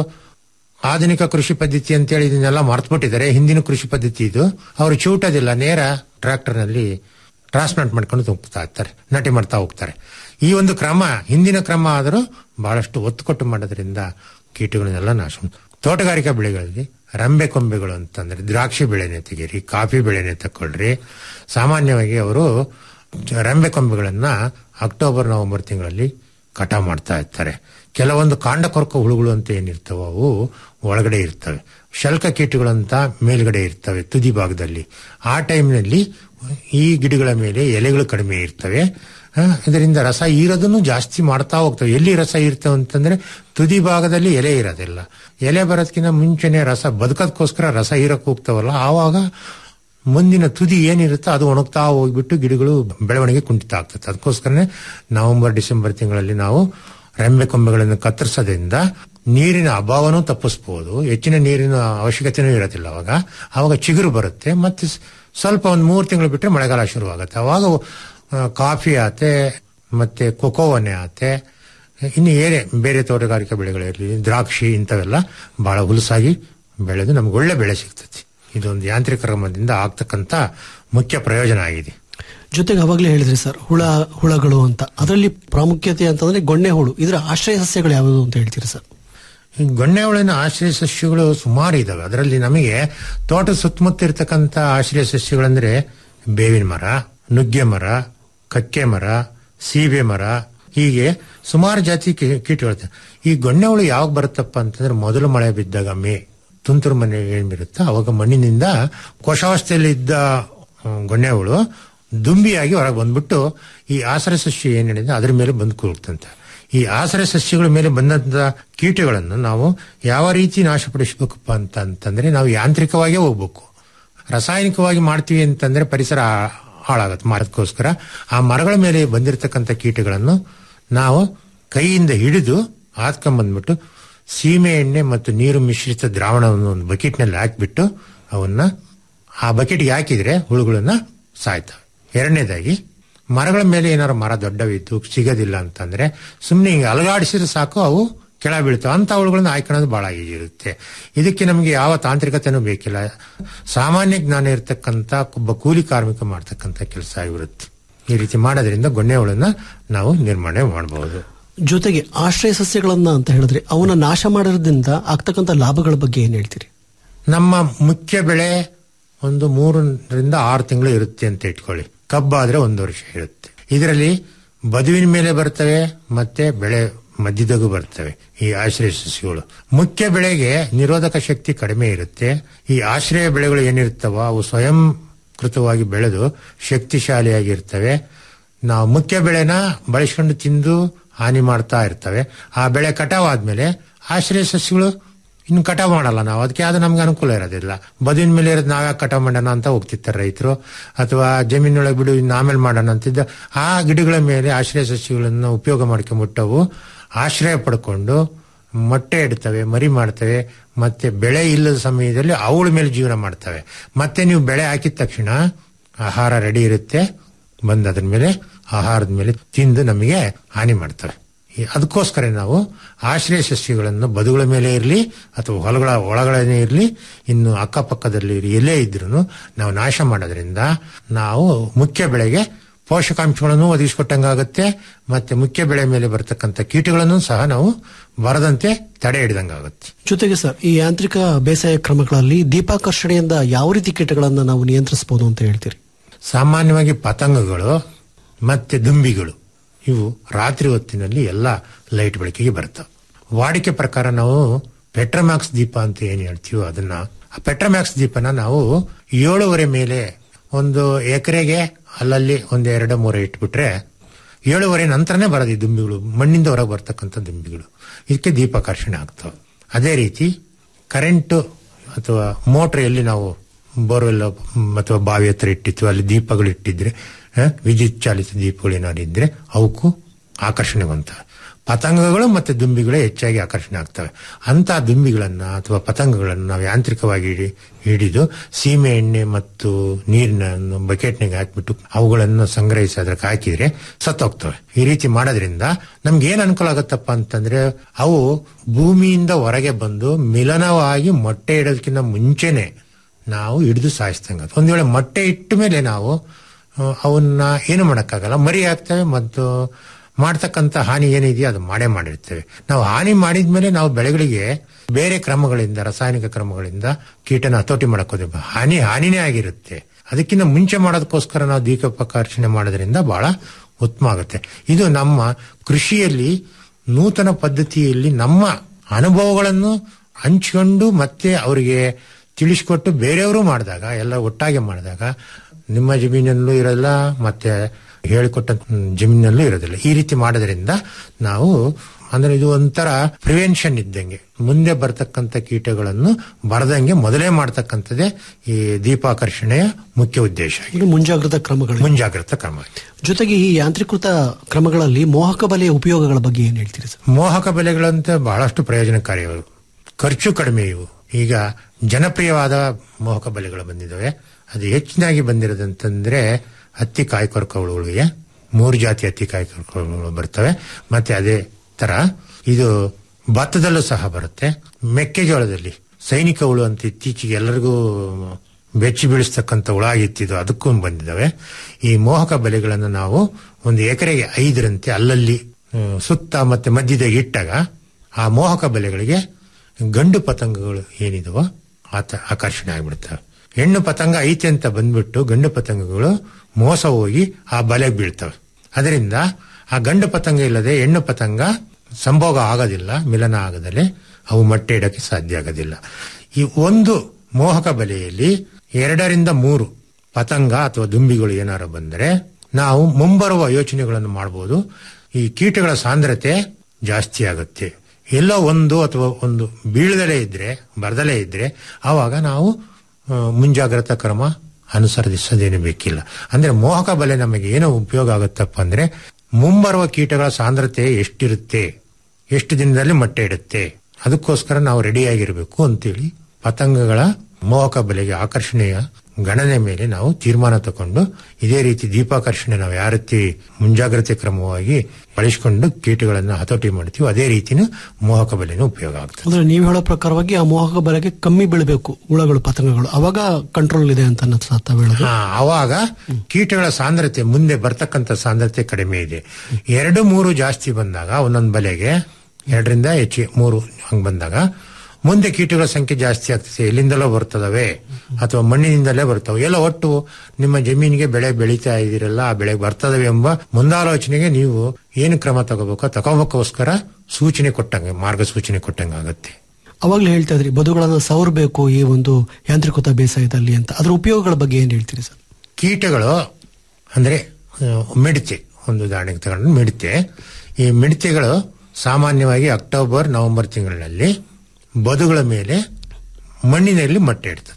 ಆಧುನಿಕ ಕೃಷಿ ಪದ್ಧತಿ ಅಂತೇಳಿ ಇದನ್ನೆಲ್ಲ ಮರ್ತ್ಬಿಟ್ಟಿದ್ದಾರೆ ಹಿಂದಿನ ಕೃಷಿ ಪದ್ಧತಿ ಇದು ಅವರು ಚೂಟೋದಿಲ್ಲ ನೇರ ಟ್ರಾಕ್ಟರ್ ನಲ್ಲಿ ಟ್ರಾನ್ಸ್ಪ್ಲಾಂಟ್ ಮಾಡ್ಕೊಂಡು ಹೋಗ್ತಾ ಇರ್ತಾರೆ ನಾಟಿ ಮಾಡ್ತಾ ಹೋಗ್ತಾರೆ ಈ ಒಂದು ಕ್ರಮ ಹಿಂದಿನ ಕ್ರಮ ಆದರೂ ಬಹಳಷ್ಟು ಒತ್ತು ಕೊಟ್ಟು ಮಾಡೋದ್ರಿಂದ ಕೀಟಗಳನ್ನೆಲ್ಲ ನಾಶ ಮಾಡ್- ತೋಟಗಾರಿಕಾ ಬೆಳೆಗಳಲ್ಲಿ ರಂಬೆ ಕೊಂಬೆಗಳು ಅಂತಂದ್ರೆ ದ್ರಾಕ್ಷಿ ಬೆಳೆನೆ ತೆಗೀರಿ ಕಾಫಿ ಬೆಳೆನೆ ತಗೊಳ್ರಿ ಸಾಮಾನ್ಯವಾಗಿ ಅವರು ರಂಬೆ ಕೊಂಬೆಗಳನ್ನ ಅಕ್ಟೋಬರ್ ನವೆಂಬರ್ ತಿಂಗಳಲ್ಲಿ ಕಟಾವ್ ಮಾಡ್ತಾ ಇರ್ತಾರೆ ಕೆಲವೊಂದು ಕಾಂಡ ಕೊರಕ ಹುಳುಗಳು ಅಂತ ಏನಿರ್ತವೋ ಅವು ಒಳಗಡೆ ಇರ್ತವೆ ಶಲ್ಕ ಕೀಟಗಳಂತ ಮೇಲ್ಗಡೆ ಇರ್ತವೆ ತುದಿ ಭಾಗದಲ್ಲಿ ಆ ಟೈಮ್ನಲ್ಲಿ ಈ ಗಿಡಗಳ ಮೇಲೆ ಎಲೆಗಳು ಕಡಿಮೆ ಇರ್ತವೆ ಆ, ಇದರಿಂದ ರಸ ಹೀರೋದನ್ನು ಜಾಸ್ತಿ ಮಾಡ್ತಾ ಹೋಗ್ತವೆ ಎಲ್ಲಿ ರಸ ಇರ್ತವೆ ಅಂತಂದ್ರೆ ತುದಿ ಭಾಗದಲ್ಲಿ ಎಲೆ ಇರೋದಿಲ್ಲ ಎಲೆ ಬರೋದಕ್ಕಿಂತ ಮುಂಚೆನೆ ರಸ ಬದುಕೋದಕ್ಕೋಸ್ಕರ ರಸ ಹೀರಕ್ ಹೋಗ್ತಾವಲ್ಲ ಆವಾಗ ಮುಂದಿನ ತುದಿ ಏನಿರುತ್ತೋ ಅದು ಒಣಗ್ತಾ ಹೋಗ್ಬಿಟ್ಟು ಗಿಡಗಳು ಬೆಳವಣಿಗೆ ಕುಂಠಿತ ಆಗ್ತದೆ ಅದಕ್ಕೋಸ್ಕರನೇ ನವೆಂಬರ್ ಡಿಸೆಂಬರ್ ತಿಂಗಳಲ್ಲಿ ನಾವು ರೆಂಬೆ ಕೊಂಬೆಗಳನ್ನು ಕತ್ತರಿಸೋದ್ರಿಂದ ನೀರಿನ ಅಭಾವನೂ ತಪ್ಪಿಸ್ಬೋದು ಹೆಚ್ಚಿನ ನೀರಿನ ಅವಶ್ಯಕತೆನೂ ಇರೋದಿಲ್ಲ ಅವಾಗ ಅವಾಗ ಚಿಗುರು ಬರುತ್ತೆ ಮತ್ತೆ ಸ್- ಸ್ವಲ್ಪ ಒಂದು ಮೂರು ತಿಂಗಳು ಬಿಟ್ಟರೆ ಮಳೆಗಾಲ ಶುರುವಾಗುತ್ತೆ ಅವಾಗ ಆ, ಕಾಫಿ ಆತೆ ಮತ್ತೆ ಕೊಕೋವನೆ ಆತೆ ಇನ್ನು ಏನೇ ಬೇರೆ ತೋಟಗಾರಿಕಾ ಬೆಳೆಗಳಿರಲಿ ದ್ರಾಕ್ಷಿ ಇಂಥವೆಲ್ಲ ಬಹಳ ಹುಲಸಾಗಿ ಬೆಳೆದು ನಮ್ಗೆ ಒಳ್ಳೆ ಬೆಳೆ ಸಿಗ್ತದೆ ಇದೊಂದು ಯಾಂತ್ರಿಕ ಕ್ರಮದಿಂದ ಆಗ್ತಕ್ಕಂತ ಮುಖ್ಯ ಪ್ರಯೋಜನ ಆಗಿದೆ ಜೊತೆಗೆ ಅವಾಗಲೇ ಹೇಳಿದ್ರಿ ಸರ್ ಹುಳ ಹುಳಗಳು ಅಂತ ಅದರಲ್ಲಿ ಪ್ರಾಮುಖ್ಯತೆ ಅಂತಂದ್ರೆ ಗೊಣ್ಣೆ ಹುಳು ಇದರ ಆಶ್ರಯ ಸಸ್ಯಗಳು ಯಾವುದು ಅಂತ ಹೇಳ್ತೀರಿ ಸರ್ ಈ ಗೊಣ್ಣೆ ಹುಳಿನ ಆಶ್ರಯ ಸಸ್ಯಗಳು ಸುಮಾರು ಇದಾವೆ ಅದರಲ್ಲಿ ನಮಗೆ ತೋಟದ ಸುತ್ತಮುತ್ತ ಇರತಕ್ಕಂತ ಆಶ್ರಯ ಸಸ್ಯಗಳಂದ್ರೆ ಬೇವಿನ ಮರ ನುಗ್ಗೆ ಮರ ಕಕ್ಕೆ ಮರ ಸೀಬೆ ಮರ ಹೀಗೆ ಸುಮಾರು ಜಾತಿ ಕೀ- ಕೀಟಗಳು ಈ ಗೊಣ್ಣೆ ಹುಳು ಯಾವಾಗ ಬರುತ್ತಪ್ಪ ಅಂತಂದ್ರೆ ಮೊದಲು ಮಳೆ ಬಿದ್ದಾಗ ಮೇ ತುಂತುರು ಮನೆ ಏನ್ ಬರುತ್ತೋ ಅವಾಗ ಮಣ್ಣಿನಿಂದ ಕೋಶಾವಸ್ಥೆಯಲ್ಲಿ ಇದ್ದ ಆ, ಗೊಣ್ಣೆ ಹುಳು ದುಂಬಿಯಾಗಿ ಹೊರಗೆ ಬಂದ್ಬಿಟ್ಟು ಈ ಆಶ್ರಯ ಸಸ್ಯ ಏನ್ ಹೇಳಿದೆ ಅದ್ರ ಮೇಲೆ ಬಂದು ಕೂರ್ತಂತೆ ಈ ಆಶ್ರಯ ಸಸ್ಯಗಳ ಮೇಲೆ ಬಂದಂತ ಕೀಟಗಳನ್ನು ನಾವು ಯಾವ ರೀತಿ ನಾಶಪಡಿಸಬೇಕಪ್ಪ ಅಂತ ಅಂತಂದ್ರೆ ನಾವು ಯಾಂತ್ರಿಕವಾಗೇ ಹೋಗ್ಬೇಕು ರಾಸಾಯನಿಕವಾಗಿ ಮಾಡ್ತೀವಿ ಅಂತಂದ್ರೆ ಪರಿಸರ ಹಾ- ಹಾಳಾಗತ್ತೆ ಮರದಕ್ಕೋಸ್ಕರ ಆ ಮರಗಳ ಮೇಲೆ ಬಂದಿರತಕ್ಕಂಥ ಕೀಟಗಳನ್ನು ನಾವು ಕೈಯಿಂದ ಹಿಡಿದು ಹಾತ್ಕೊಂಡ್ಬಂದ್ಬಿಟ್ಟು ಸೀಮೆ ಎಣ್ಣೆ ಮತ್ತು ನೀರು ಮಿಶ್ರಿತ ದ್ರಾವಣವನ್ನು ಒಂದು ಬಕೆಟ್ನಲ್ಲಿ ಹಾಕಿಬಿಟ್ಟು ಅವನ್ನ ಆ ಬಕೆಟ್ಗೆ ಹಾಕಿದ್ರೆ ಹುಳುಗಳನ್ನ ಸಾಯ್ತವೆ ಎರಡನೇದಾಗಿ ಮರಗಳ ಮೇಲೆ ಏನಾದ್ರು ಮರ ದೊಡ್ಡವಿದ್ದು ಸಿಗೋದಿಲ್ಲ ಅಂತಂದ್ರೆ ಸುಮ್ಮನೆ ಹಿಂಗೆ ಅಲಗಾಡಿಸಿದ್ರೆ ಸಾಕು ಅವು ಕೆಳ ಬೀಳ್ತಾವೆ ಅಂತ ಹುಳುಗಳನ್ನ ಆಯ್ಕೊಳ್ಳೋದು ಬಹಳ ಈಜಿ ಇರುತ್ತೆ ಇದಕ್ಕೆ ನಮಗೆ ಯಾವ ತಾಂತ್ರಿಕತೆನೂ ಬೇಕಿಲ್ಲ ಸಾಮಾನ್ಯ ಜ್ಞಾನ ಇರತಕ್ಕಂತ ಒಬ್ಬ ಕೂಲಿ ಕಾರ್ಮಿಕ ಮಾಡ್ತಕ್ಕಂಥ ಕೆಲಸ ಆಗಿರುತ್ತೆ ಈ ರೀತಿ ಮಾಡೋದ್ರಿಂದ ಗೊಣ್ಣೆ ಹುಳನ್ನ ನಾವು ನಿರ್ಮಾಣ ಮಾಡಬಹುದು ಜೊತೆಗೆ ಆಶ್ರಯ ಸಸ್ಯಗಳನ್ನ ಅಂತ ಹೇಳಿದ್ರೆ ಅವನ್ನ ನಾಶ ಮಾಡೋದ್ರಿಂದ ಆಗ್ತಕ್ಕಂಥ ಲಾಭಗಳ ಬಗ್ಗೆ ಏನ್ ಹೇಳ್ತೀರಿ ನಮ್ಮ ಮುಖ್ಯ ಬೆಳೆ ಒಂದು ಮೂರರಿಂದ ಆರು ತಿಂಗಳು ಇರುತ್ತೆ ಅಂತ ಇಟ್ಕೊಳ್ಳಿ ಕಬ್ಬಾದ್ರೆ ಒಂದು ವರ್ಷ ಇರುತ್ತೆ ಇದರಲ್ಲಿ ಬದುವಿನ ಮೇಲೆ ಬರ್ತವೆ ಮತ್ತೆ ಬೆಳೆ ಮಧ್ಯದಾಗೂ ಬರ್ತವೆ ಈ ಆಶ್ರಯ ಸಸ್ಯಗಳು ಮುಖ್ಯ ಬೆಳೆಗೆ ನಿರೋಧಕ ಶಕ್ತಿ ಕಡಿಮೆ ಇರುತ್ತೆ ಈ ಆಶ್ರಯ ಬೆಳೆಗಳು ಏನಿರ್ತವೋ ಅವು ಸ್ವಯಂ ಕೃತವಾಗಿ ಬೆಳೆದು ಶಕ್ತಿಶಾಲಿಯಾಗಿರ್ತವೆ ನಾವು ಮುಖ್ಯ ಬೆಳೆನ ಬಳಸ್ಕೊಂಡು ತಿಂದು ಹಾನಿ ಮಾಡ್ತಾ ಇರ್ತವೆ ಆ ಬೆಳೆ ಕಟಾವ್ ಆದ್ಮೇಲೆ ಆಶ್ರಯ ಸಸ್ಯಗಳು ಇನ್ನು ಕಟಾವ್ ಮಾಡಲ್ಲ ನಾವು ಅದಕ್ಕೆ ಅದು ನಮ್ಗೆ ಅನುಕೂಲ ಇರೋದಿಲ್ಲ ಬದುವಿನ ಮೇಲೆ ಇರೋದು ನಾವ್ಯಾಕೆ ಕಟಾವ್ ಮಾಡೋಣ ಅಂತ ಹೋಗ್ತಿರ್ತಾರೆ ರೈತರು ಅಥವಾ ಜಮೀನೊಳಗೆ ಬಿಡು ಇನ್ನು ಆಮೇಲೆ ಮಾಡೋಣ ಅಂತಿದ್ದ ಆ ಗಿಡಗಳ ಮೇಲೆ ಆಶ್ರಯ ಸಸ್ಯಗಳನ್ನು ಉಪಯೋಗ ಮಾಡ್ಕೊಂಡ್ಬಿಟ್ಟವು ಆಶ್ರಯ ಪಡ್ಕೊಂಡು ಮೊಟ್ಟೆ ಇಡ್ತವೆ ಮರಿ ಮಾಡ್ತವೆ ಮತ್ತೆ ಬೆಳೆ ಇಲ್ಲದ ಸಮಯದಲ್ಲಿ ಅವಳ ಮೇಲೆ ಜೀವನ ಮಾಡ್ತವೆ ಮತ್ತೆ ನೀವು ಬೆಳೆ ಹಾಕಿದ ತಕ್ಷಣ ಆಹಾರ ರೆಡಿ ಇರುತ್ತೆ ಬಂದು ಅದ್ರ ಮೇಲೆ ಆಹಾರದ ಮೇಲೆ ತಿಂದು ನಮಗೆ ಹಾನಿ ಮಾಡ್ತವೆ ಈ- ಅದಕ್ಕೋಸ್ಕರ ನಾವು ಆಶ್ರಯ ಸಸ್ಯಗಳನ್ನು ಬದುಗಳ ಮೇಲೆ ಇರಲಿ ಅಥವಾ ಹೊಲಗಳ ಒಳಗಡೆ ಇರಲಿ ಇನ್ನು ಅಕ್ಕಪಕ್ಕದಲ್ಲಿ ಎಲ್ಲೇ ಇದ್ರೂ ನಾವು ನಾಶ ಮಾಡೋದ್ರಿಂದ ನಾವು ಮುಖ್ಯ ಬೆಳೆಗೆ ಪೋಷಕಾಂಶಗಳನ್ನು ಒದಗಿಸಿಕೊಟ್ಟಂಗಾಗುತ್ತೆ ಮತ್ತೆ ಮುಖ್ಯ ಬೆಳೆ ಮೇಲೆ ಬರತಕ್ಕಂಥ ಕೀಟಗಳನ್ನು ಸಹ ನಾವು ಬರದಂತೆ ತಡೆ ಹಿಡಿದಂಗಾಗುತ್ತೆ ಜೊತೆಗೆ ಸರ್ ಈ ಯಾಂತ್ರಿಕ ಬೇಸಾಯ ಕ್ರಮಗಳಲ್ಲಿ ದೀಪಾಕರ್ಷಣೆಯಿಂದ ಯಾವ ರೀತಿ ಕೀಟಗಳನ್ನ ನಾವು ನಿಯಂತ್ರಿಸಬಹುದು ಅಂತ ಹೇಳ್ತೀರಿ ಸಾಮಾನ್ಯವಾಗಿ ಪತಂಗಗಳು ಮತ್ತೆ ದುಂಬಿಗಳು ಇವು ರಾತ್ರಿ ಹೊತ್ತಿನಲ್ಲಿ ಎಲ್ಲ ಲೈಟ್ ಬೆಳಕಿಗೆ ಬರ್ತವೆ ವಾಡಿಕೆ ಪ್ರಕಾರ ನಾವು ಪೆಟ್ರಮ್ಯಾಕ್ಸ್ ದೀಪ ಅಂತ ಏನ್ ಹೇಳ್ತೀವೋ ಅದನ್ನ ಆ ಪೆಟ್ರಮ್ಯಾಕ್ಸ್ ದೀಪನ ನಾವು ಏಳುವರೆ ಮೇಲೆ ಒಂದು ಎಕರೆಗೆ ಅಲ್ಲಲ್ಲಿ ಒಂದು ಎರಡು ಮೂರು ಇಟ್ಬಿಟ್ರೆ ಏಳುವರೆ ನಂತರನೇ ಬರೋದು ಈ ದುಂಬಿಗಳು ಮಣ್ಣಿಂದ ಹೊರಗೆ ಬರ್ತಕ್ಕಂಥ ದುಂಬಿಗಳು ಇದಕ್ಕೆ ದೀಪಾಕರ್ಷಣೆ ಆಗ್ತವೆ ಅದೇ ರೀತಿ ಕರೆಂಟ್ ಅಥವಾ ಮೋಟರ್ ಎಲ್ಲಿ ನಾವು ಬೋರ್ವೆಲ್ ಅಥವಾ ಬಾವಿ ಹತ್ರ ಇಟ್ಟಿತ್ತು ಅಲ್ಲಿ ದೀಪಗಳು ಇಟ್ಟಿದ್ರೆ ಆ, ವಿದ್ಯುತ್ ಚಾಲಿತ ದೀಪಗಳು ಏನಾದ್ರು ಇದ್ರೆ ಅವಕ್ಕೂ ಆಕರ್ಷಣೆ ಬಂತವೆ ಪತಂಗಗಳು ಮತ್ತೆ ದುಂಬಿಗಳೇ ಹೆಚ್ಚಾಗಿ ಆಕರ್ಷಣೆ ಆಗ್ತವೆ ಅಂತ ದುಂಬಿಗಳನ್ನ ಅಥವಾ ಪತಂಗಗಳನ್ನು ನಾವು ಯಾಂತ್ರಿಕವಾಗಿ ಹಿಡಿ- ಹಿಡಿದು ಸೀಮೆ ಎಣ್ಣೆ ಮತ್ತು ನೀರಿನ ಬಕೆಟ್ನಾಗ ಹಾಕ್ಬಿಟ್ಟು ಅವುಗಳನ್ನು ಸಂಗ್ರಹಿಸಿ ಅದಕ್ಕೆ ಹಾಕಿದ್ರೆ ಸತ್ತೋಗ್ತವೆ ಈ ರೀತಿ ಮಾಡೋದ್ರಿಂದ ನಮ್ಗೆ ಏನ್ ಅನುಕೂಲ ಆಗುತ್ತಪ್ಪ ಅಂತಂದ್ರೆ ಅವು ಭೂಮಿಯಿಂದ ಹೊರಗೆ ಬಂದು ಮಿಲನವಾಗಿ ಮೊಟ್ಟೆ ಇಡೋದಕ್ಕಿಂತ ಮುಂಚೆನೆ ನಾವು ಹಿಡಿದು ಸಾಯಿಸ್ದಂಗ ಒಂದ್ ವೇಳೆ ಮೊಟ್ಟೆ ಇಟ್ಟ ಮೇಲೆ ನಾವು ಆ, ಅವನ್ನ ಏನು ಮಾಡಕ್ಕಾಗಲ್ಲ ಮರಿ ಆಗ್ತವೆ ಮತ್ತು ಮಾಡ್ತಕ್ಕಂಥ ಹಾನಿ ಏನಿದೆಯೋ ಅದು ಮಾಡೇ ಮಾಡಿರ್ತೇವೆ ನಾವು ಹಾನಿ ಮಾಡಿದ್ಮೇಲೆ ನಾವು ಬೆಳೆಗಳಿಗೆ ಬೇರೆ ಕ್ರಮಗಳಿಂದ ರಾಸಾಯನಿಕ ಕ್ರಮಗಳಿಂದ ಕೀಟನ ಹತೋಟಿ ಮಾಡಕ್ ಹಾನಿ ಹಾನಿನೇ ಆಗಿರುತ್ತೆ ಅದಕ್ಕಿಂತ ಮುಂಚೆ ಮಾಡೋದಕ್ಕೋಸ್ಕರ ನಾವು ದೀಪೋಪಕರ್ಷಣೆ ಮಾಡೋದ್ರಿಂದ ಬಹಳ ಉತ್ತಮ ಆಗುತ್ತೆ ಇದು ನಮ್ಮ ಕೃಷಿಯಲ್ಲಿ ನೂತನ ಪದ್ಧತಿಯಲ್ಲಿ ನಮ್ಮ ಅನುಭವಗಳನ್ನು ಹಂಚಿಕೊಂಡು ಮತ್ತೆ ಅವರಿಗೆ ತಿಳಿಸ್ಕೊಟ್ಟು ಬೇರೆಯವರು ಮಾಡಿದಾಗ ಎಲ್ಲ ಒಟ್ಟಾಗಿ ಮಾಡಿದಾಗ ನಿಮ್ಮ ಜಮೀನಲ್ಲೂ ಇರಲ್ಲ ಮತ್ತೆ ಹೇಳಿಕೊಟ್ಟ ಜಮೀನಲ್ಲೂ ಇರೋದಿಲ್ಲ ಈ ರೀತಿ ಮಾಡೋದ್ರಿಂದ ನಾವು ಅಂದ್ರೆ ಇದು ಒಂಥರ ಪ್ರಿವೆನ್ಷನ್ ಇದ್ದಂಗೆ ಮುಂದೆ ಬರ್ತಕ್ಕಂಥ ಕೀಟಗಳನ್ನು ಬರದಂಗೆ ಮೊದಲೇ ಮಾಡ್ತಕ್ಕಂಥದ್ದೇ ಈ ದೀಪಾಕರ್ಷಣೆಯ ಮುಖ್ಯ ಉದ್ದೇಶ ಇನ್ನು ಮುಂಜಾಗ್ರತಾ ಕ್ರಮಗಳು ಮುಂಜಾಗ್ರತಾ ಕ್ರಮ ಜೊತೆಗೆ ಈ ಯಾಂತ್ರೀಕೃತ ಕ್ರಮಗಳಲ್ಲಿ ಮೋಹಕ ಬಲೆಯ ಉಪಯೋಗಗಳ ಬಗ್ಗೆ ಏನ್ ಹೇಳ್ತೀರಿ ಸರ್ ಮೋಹಕ ಬೆಲೆಗಳಂತೆ ಬಹಳಷ್ಟು ಪ್ರಯೋಜನಕಾರಿ ಇವು ಖರ್ಚು ಕಡಿಮೆ ಇವು ಈಗ ಜನಪ್ರಿಯವಾದ ಮೋಹಕ ಬಲೆಗಳು ಬಂದಿದ್ದಾವೆ ಅದು ಹೆಚ್ಚಿನಾಗಿ ಬಂದಿರೋದಂತಂದ್ರೆ ಹತ್ತಿ ಕಾಯಿಕೊರಕ ಹುಳುಗಳಿಗೆ ಮೂರು ಜಾತಿ ಹತ್ತಿ ಕಾಯಿಕೊರಕ ಹುಳುಗಳು ಬರ್ತವೆ ಮತ್ತೆ ಅದೇ ತರ ಇದು ಭತ್ತದಲ್ಲೂ ಸಹ ಬರುತ್ತೆ ಮೆಕ್ಕೆಜೋಳದಲ್ಲಿ ಸೈನಿಕ ಹುಳು ಅಂತ ಇತ್ತೀಚೆಗೆ ಎಲ್ಲರಿಗೂ ಬೆಚ್ಚಿ ಬೀಳಿಸ್ತಕ್ಕಂಥ ಹುಳ ಆಗಿತ್ತಿದ್ದು ಅದಕ್ಕೂ ಬಂದಿದ್ದಾವೆ ಈ ಮೋಹಕ ಬೆಲೆಗಳನ್ನು ನಾವು ಒಂದು ಎಕರೆಗೆ ಐದರಂತೆ ಅಲ್ಲಲ್ಲಿ ಹ್ಮ್, ಸುತ್ತ ಮತ್ತೆ ಮಧ್ಯದಾಗ ಇಟ್ಟಾಗ ಆ ಮೋಹಕ ಬೆಲೆಗಳಿಗೆ ಗಂಡು ಪತಂಗಗಳು ಏನಿದವೋ ಆತ ಆಕರ್ಷಣೆ ಆಗ್ಬಿಡ್ತವೆ ಹೆಣ್ಣು ಪತಂಗ ಐತೆ ಅಂತ ಬಂದ್ಬಿಟ್ಟು ಗಂಡು ಪತಂಗಗಳು ಮೋಸ ಹೋಗಿ ಆ ಬಲೆಗೆ ಬೀಳ್ತವೆ ಅದರಿಂದ ಆ ಗಂಡು ಪತಂಗ ಇಲ್ಲದೆ ಹೆಣ್ಣು ಪತಂಗ ಸಂಭೋಗ ಆಗೋದಿಲ್ಲ ಮಿಲನ ಆಗದಲೆ ಅವು ಮೊಟ್ಟೆ ಇಡಕ್ಕೆ ಸಾಧ್ಯ ಆಗೋದಿಲ್ಲ ಈ ಒಂದು ಮೋಹಕ ಬಲೆಯಲ್ಲಿ ಎರಡರಿಂದ ಮೂರು ಪತಂಗ ಅಥವಾ ದುಂಬಿಗಳು ಏನಾರು ಬಂದರೆ ನಾವು ಮುಂಬರುವ ಯೋಚನೆಗಳನ್ನು ಮಾಡಬಹುದು ಈ ಕೀಟಗಳ ಸಾಂದ್ರತೆ ಜಾಸ್ತಿ ಆಗುತ್ತೆ ಎಲ್ಲೋ ಒಂದು ಅಥವಾ ಒಂದು ಬೀಳದಲೇ ಇದ್ರೆ ಬರದಲೇ ಇದ್ರೆ ಆವಾಗ ನಾವು ಆ, ಮುಂಜಾಗ್ರತಾ ಕ್ರಮ ಅನುಸರಿಸೋದೇನು ಬೇಕಿಲ್ಲ ಅಂದ್ರೆ ಮೋಹಕ ಬಲೆ ನಮಗೆ ಏನು ಉಪಯೋಗ ಆಗುತ್ತಪ್ಪ ಅಂದ್ರೆ ಮುಂಬರುವ ಕೀಟಗಳ ಸಾಂದ್ರತೆ ಎಷ್ಟಿರುತ್ತೆ ಎಷ್ಟು ದಿನದಲ್ಲಿ ಮೊಟ್ಟೆ ಇಡುತ್ತೆ ಅದಕ್ಕೋಸ್ಕರ ನಾವು ರೆಡಿಯಾಗಿರಬೇಕು ಅಂತೇಳಿ ಪತಂಗಗಳ ಮೋಹಕ ಬಲೆಗೆ ಆಕರ್ಷಣೆಯ ಗಣನೆ ಮೇಲೆ ನಾವು ತೀರ್ಮಾನ ತಗೊಂಡು ಇದೇ ರೀತಿ ದೀಪಾಕರ್ಷಣೆ ನಾವು ಯಾವ ರೀತಿ ಮುಂಜಾಗ್ರತೆ ಕ್ರಮವಾಗಿ ಬಳಸಿಕೊಂಡು ಕೀಟಗಳನ್ನು ಹತೋಟಿ ಮಾಡ್ತೀವಿ ಅದೇ ರೀತಿನೂ ಮೋಹಕ ಬಲೆನೂ ಉಪಯೋಗ ಆಗುತ್ತೆ ಅಂದ್ರೆ ನೀವು ಹೇಳೋ ಪ್ರಕಾರವಾಗಿ ಆ ಮೋಹಕ ಬಲೆಗೆ ಕಮ್ಮಿ ಬೀಳಬೇಕು ಹುಳಗಳು ಪತಂಗಗಳು ಅವಾಗ ಕಂಟ್ರೋಲ್ ಇದೆ ಅಂತ ಅನ್ನಿಸ್ತಾ ತಾವ್ ಹೇಳೋದು ಹಾ, ಅವಾಗ ಕೀಟಗಳ ಸಾಂದ್ರತೆ ಮುಂದೆ ಬರ್ತಕ್ಕಂಥ ಸಾಂದ್ರತೆ ಕಡಿಮೆ ಇದೆ ಎರಡು ಮೂರು ಜಾಸ್ತಿ ಬಂದಾಗ ಒಂದೊಂದು ಬಲೆಗೆ ಎರಡರಿಂದ ಹೆಚ್ಚು ಮೂರು ಹಂಗ್ ಬಂದಾಗ ಮುಂದೆ ಕೀಟಗಳ ಸಂಖ್ಯೆ ಜಾಸ್ತಿ ಆಗ್ತದೆ ಎಲ್ಲಿಂದಲೋ ಬರ್ತದವೆ ಅಥವಾ ಮಣ್ಣಿನಿಂದಲೇ ಬರ್ತವೆ ಎಲ್ಲ ಒಟ್ಟು ನಿಮ್ಮ ಜಮೀನಿಗೆ ಬೆಳೆ ಬೆಳೀತಾ ಇದ್ದೀರಲ್ಲ ಆ ಬೆಳೆ ಬರ್ತದವೆ ಎಂಬ ಮುಂದಾಲೋಚನೆಗೆ ನೀವು ಏನು ಕ್ರಮ ತಗೋಬೇಕೋ ತಗೋಬೇಕೋಸ್ಕರ ಸೂಚನೆ ಕೊಟ್ಟಂಗೆ ಮಾರ್ಗಸೂಚನೆ ಕೊಟ್ಟಂಗೆ ಆಗುತ್ತೆ ಅವಾಗ್ಲೇ ಹೇಳ್ತಾ ಇದ್ರಿ ಬದುಗಳನ್ನ ಸವರ್ಬೇಕು ಈ ಒಂದು ಯಾಂತ್ರಿಕೃತ ಬೇಸಾಯದಲ್ಲಿ ಅಂತ ಅದ್ರ ಉಪಯೋಗಗಳ ಬಗ್ಗೆ ಏನ್ ಹೇಳ್ತೀರಿ ಸರ್ ಕೀಟಗಳು ಅಂದ್ರೆ ಆ, ಮಿಡತೆ ಒಂದು ಉದಾಹರಣೆಗೆ ತಗೊಂಡು ಮಿಡತೆ ಈ ಮಿಡತೆಗಳು ಸಾಮಾನ್ಯವಾಗಿ ಅಕ್ಟೋಬರ್ ನವೆಂಬರ್ ತಿಂಗಳಿನಲ್ಲಿ ಬದುಗಳ ಮೇಲೆ ಮಣ್ಣಿನಲ್ಲಿ ಮೊಟ್ಟೆ ಇಡ್ತದೆ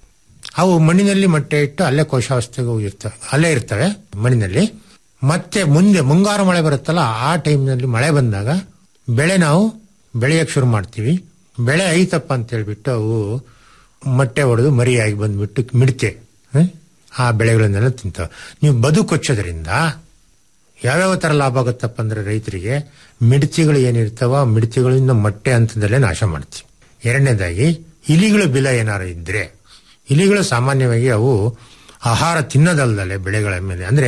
ಅವು ಮಣ್ಣಿನಲ್ಲಿ ಮೊಟ್ಟೆ ಇಟ್ಟು ಅಲ್ಲೇ ಕೋಶಾವಸ್ಥೆಗೆ ಇರ್ತವೆ ಅಲ್ಲೇ ಇರ್ತವೆ ಮಣ್ಣಿನಲ್ಲಿ ಮತ್ತೆ ಮುಂದೆ ಮುಂಗಾರು ಮಳೆ ಬರುತ್ತಲ್ಲ ಆ ಟೈಮ್ನಲ್ಲಿ ಮಳೆ ಬಂದಾಗ ಬೆಳೆ ನಾವು ಬೆಳೆಯಕ್ಕೆ ಶುರು ಮಾಡ್ತೀವಿ ಬೆಳೆ ಐತಪ್ಪ ಅಂತ ಹೇಳ್ಬಿಟ್ಟು ಅವು ಮೊಟ್ಟೆ ಹೊಡೆದು ಮರಿಯಾಗಿ ಬಂದ್ಬಿಟ್ಟು ಮಿಡತೆ ಹ್ಮ್? ಆ ಬೆಳೆಗಳನ್ನೆಲ್ಲ ತಿಂತಾವೆ ನೀವು ಬದು ಕೊಚ್ಚೋದ್ರಿಂದ ಯಾವ್ಯಾವ ತರ ಲಾಭ ಆಗುತ್ತಪ್ಪ ಅಂದ್ರೆ ರೈತರಿಗೆ ಮಿಡತೆಗಳು ಏನಿರ್ತಾವ ಆ ಮಿಡತೆಗಳಿಂದ ಮೊಟ್ಟೆ ಹಂತದಲ್ಲೇ ನಾಶ ಮಾಡ್ತೀವಿ ಎರಡನೇದಾಗಿ ಇಲಿಗಳು ಬಿಲ ಏನಾರು ಇದ್ರೆ ಇಲಿಗಳು ಸಾಮಾನ್ಯವಾಗಿ ಅವು ಆಹಾರ ತಿನ್ನೋದಲ್ದಲೆ ಬೆಳೆಗಳ ಮೇಲೆ ಅಂದ್ರೆ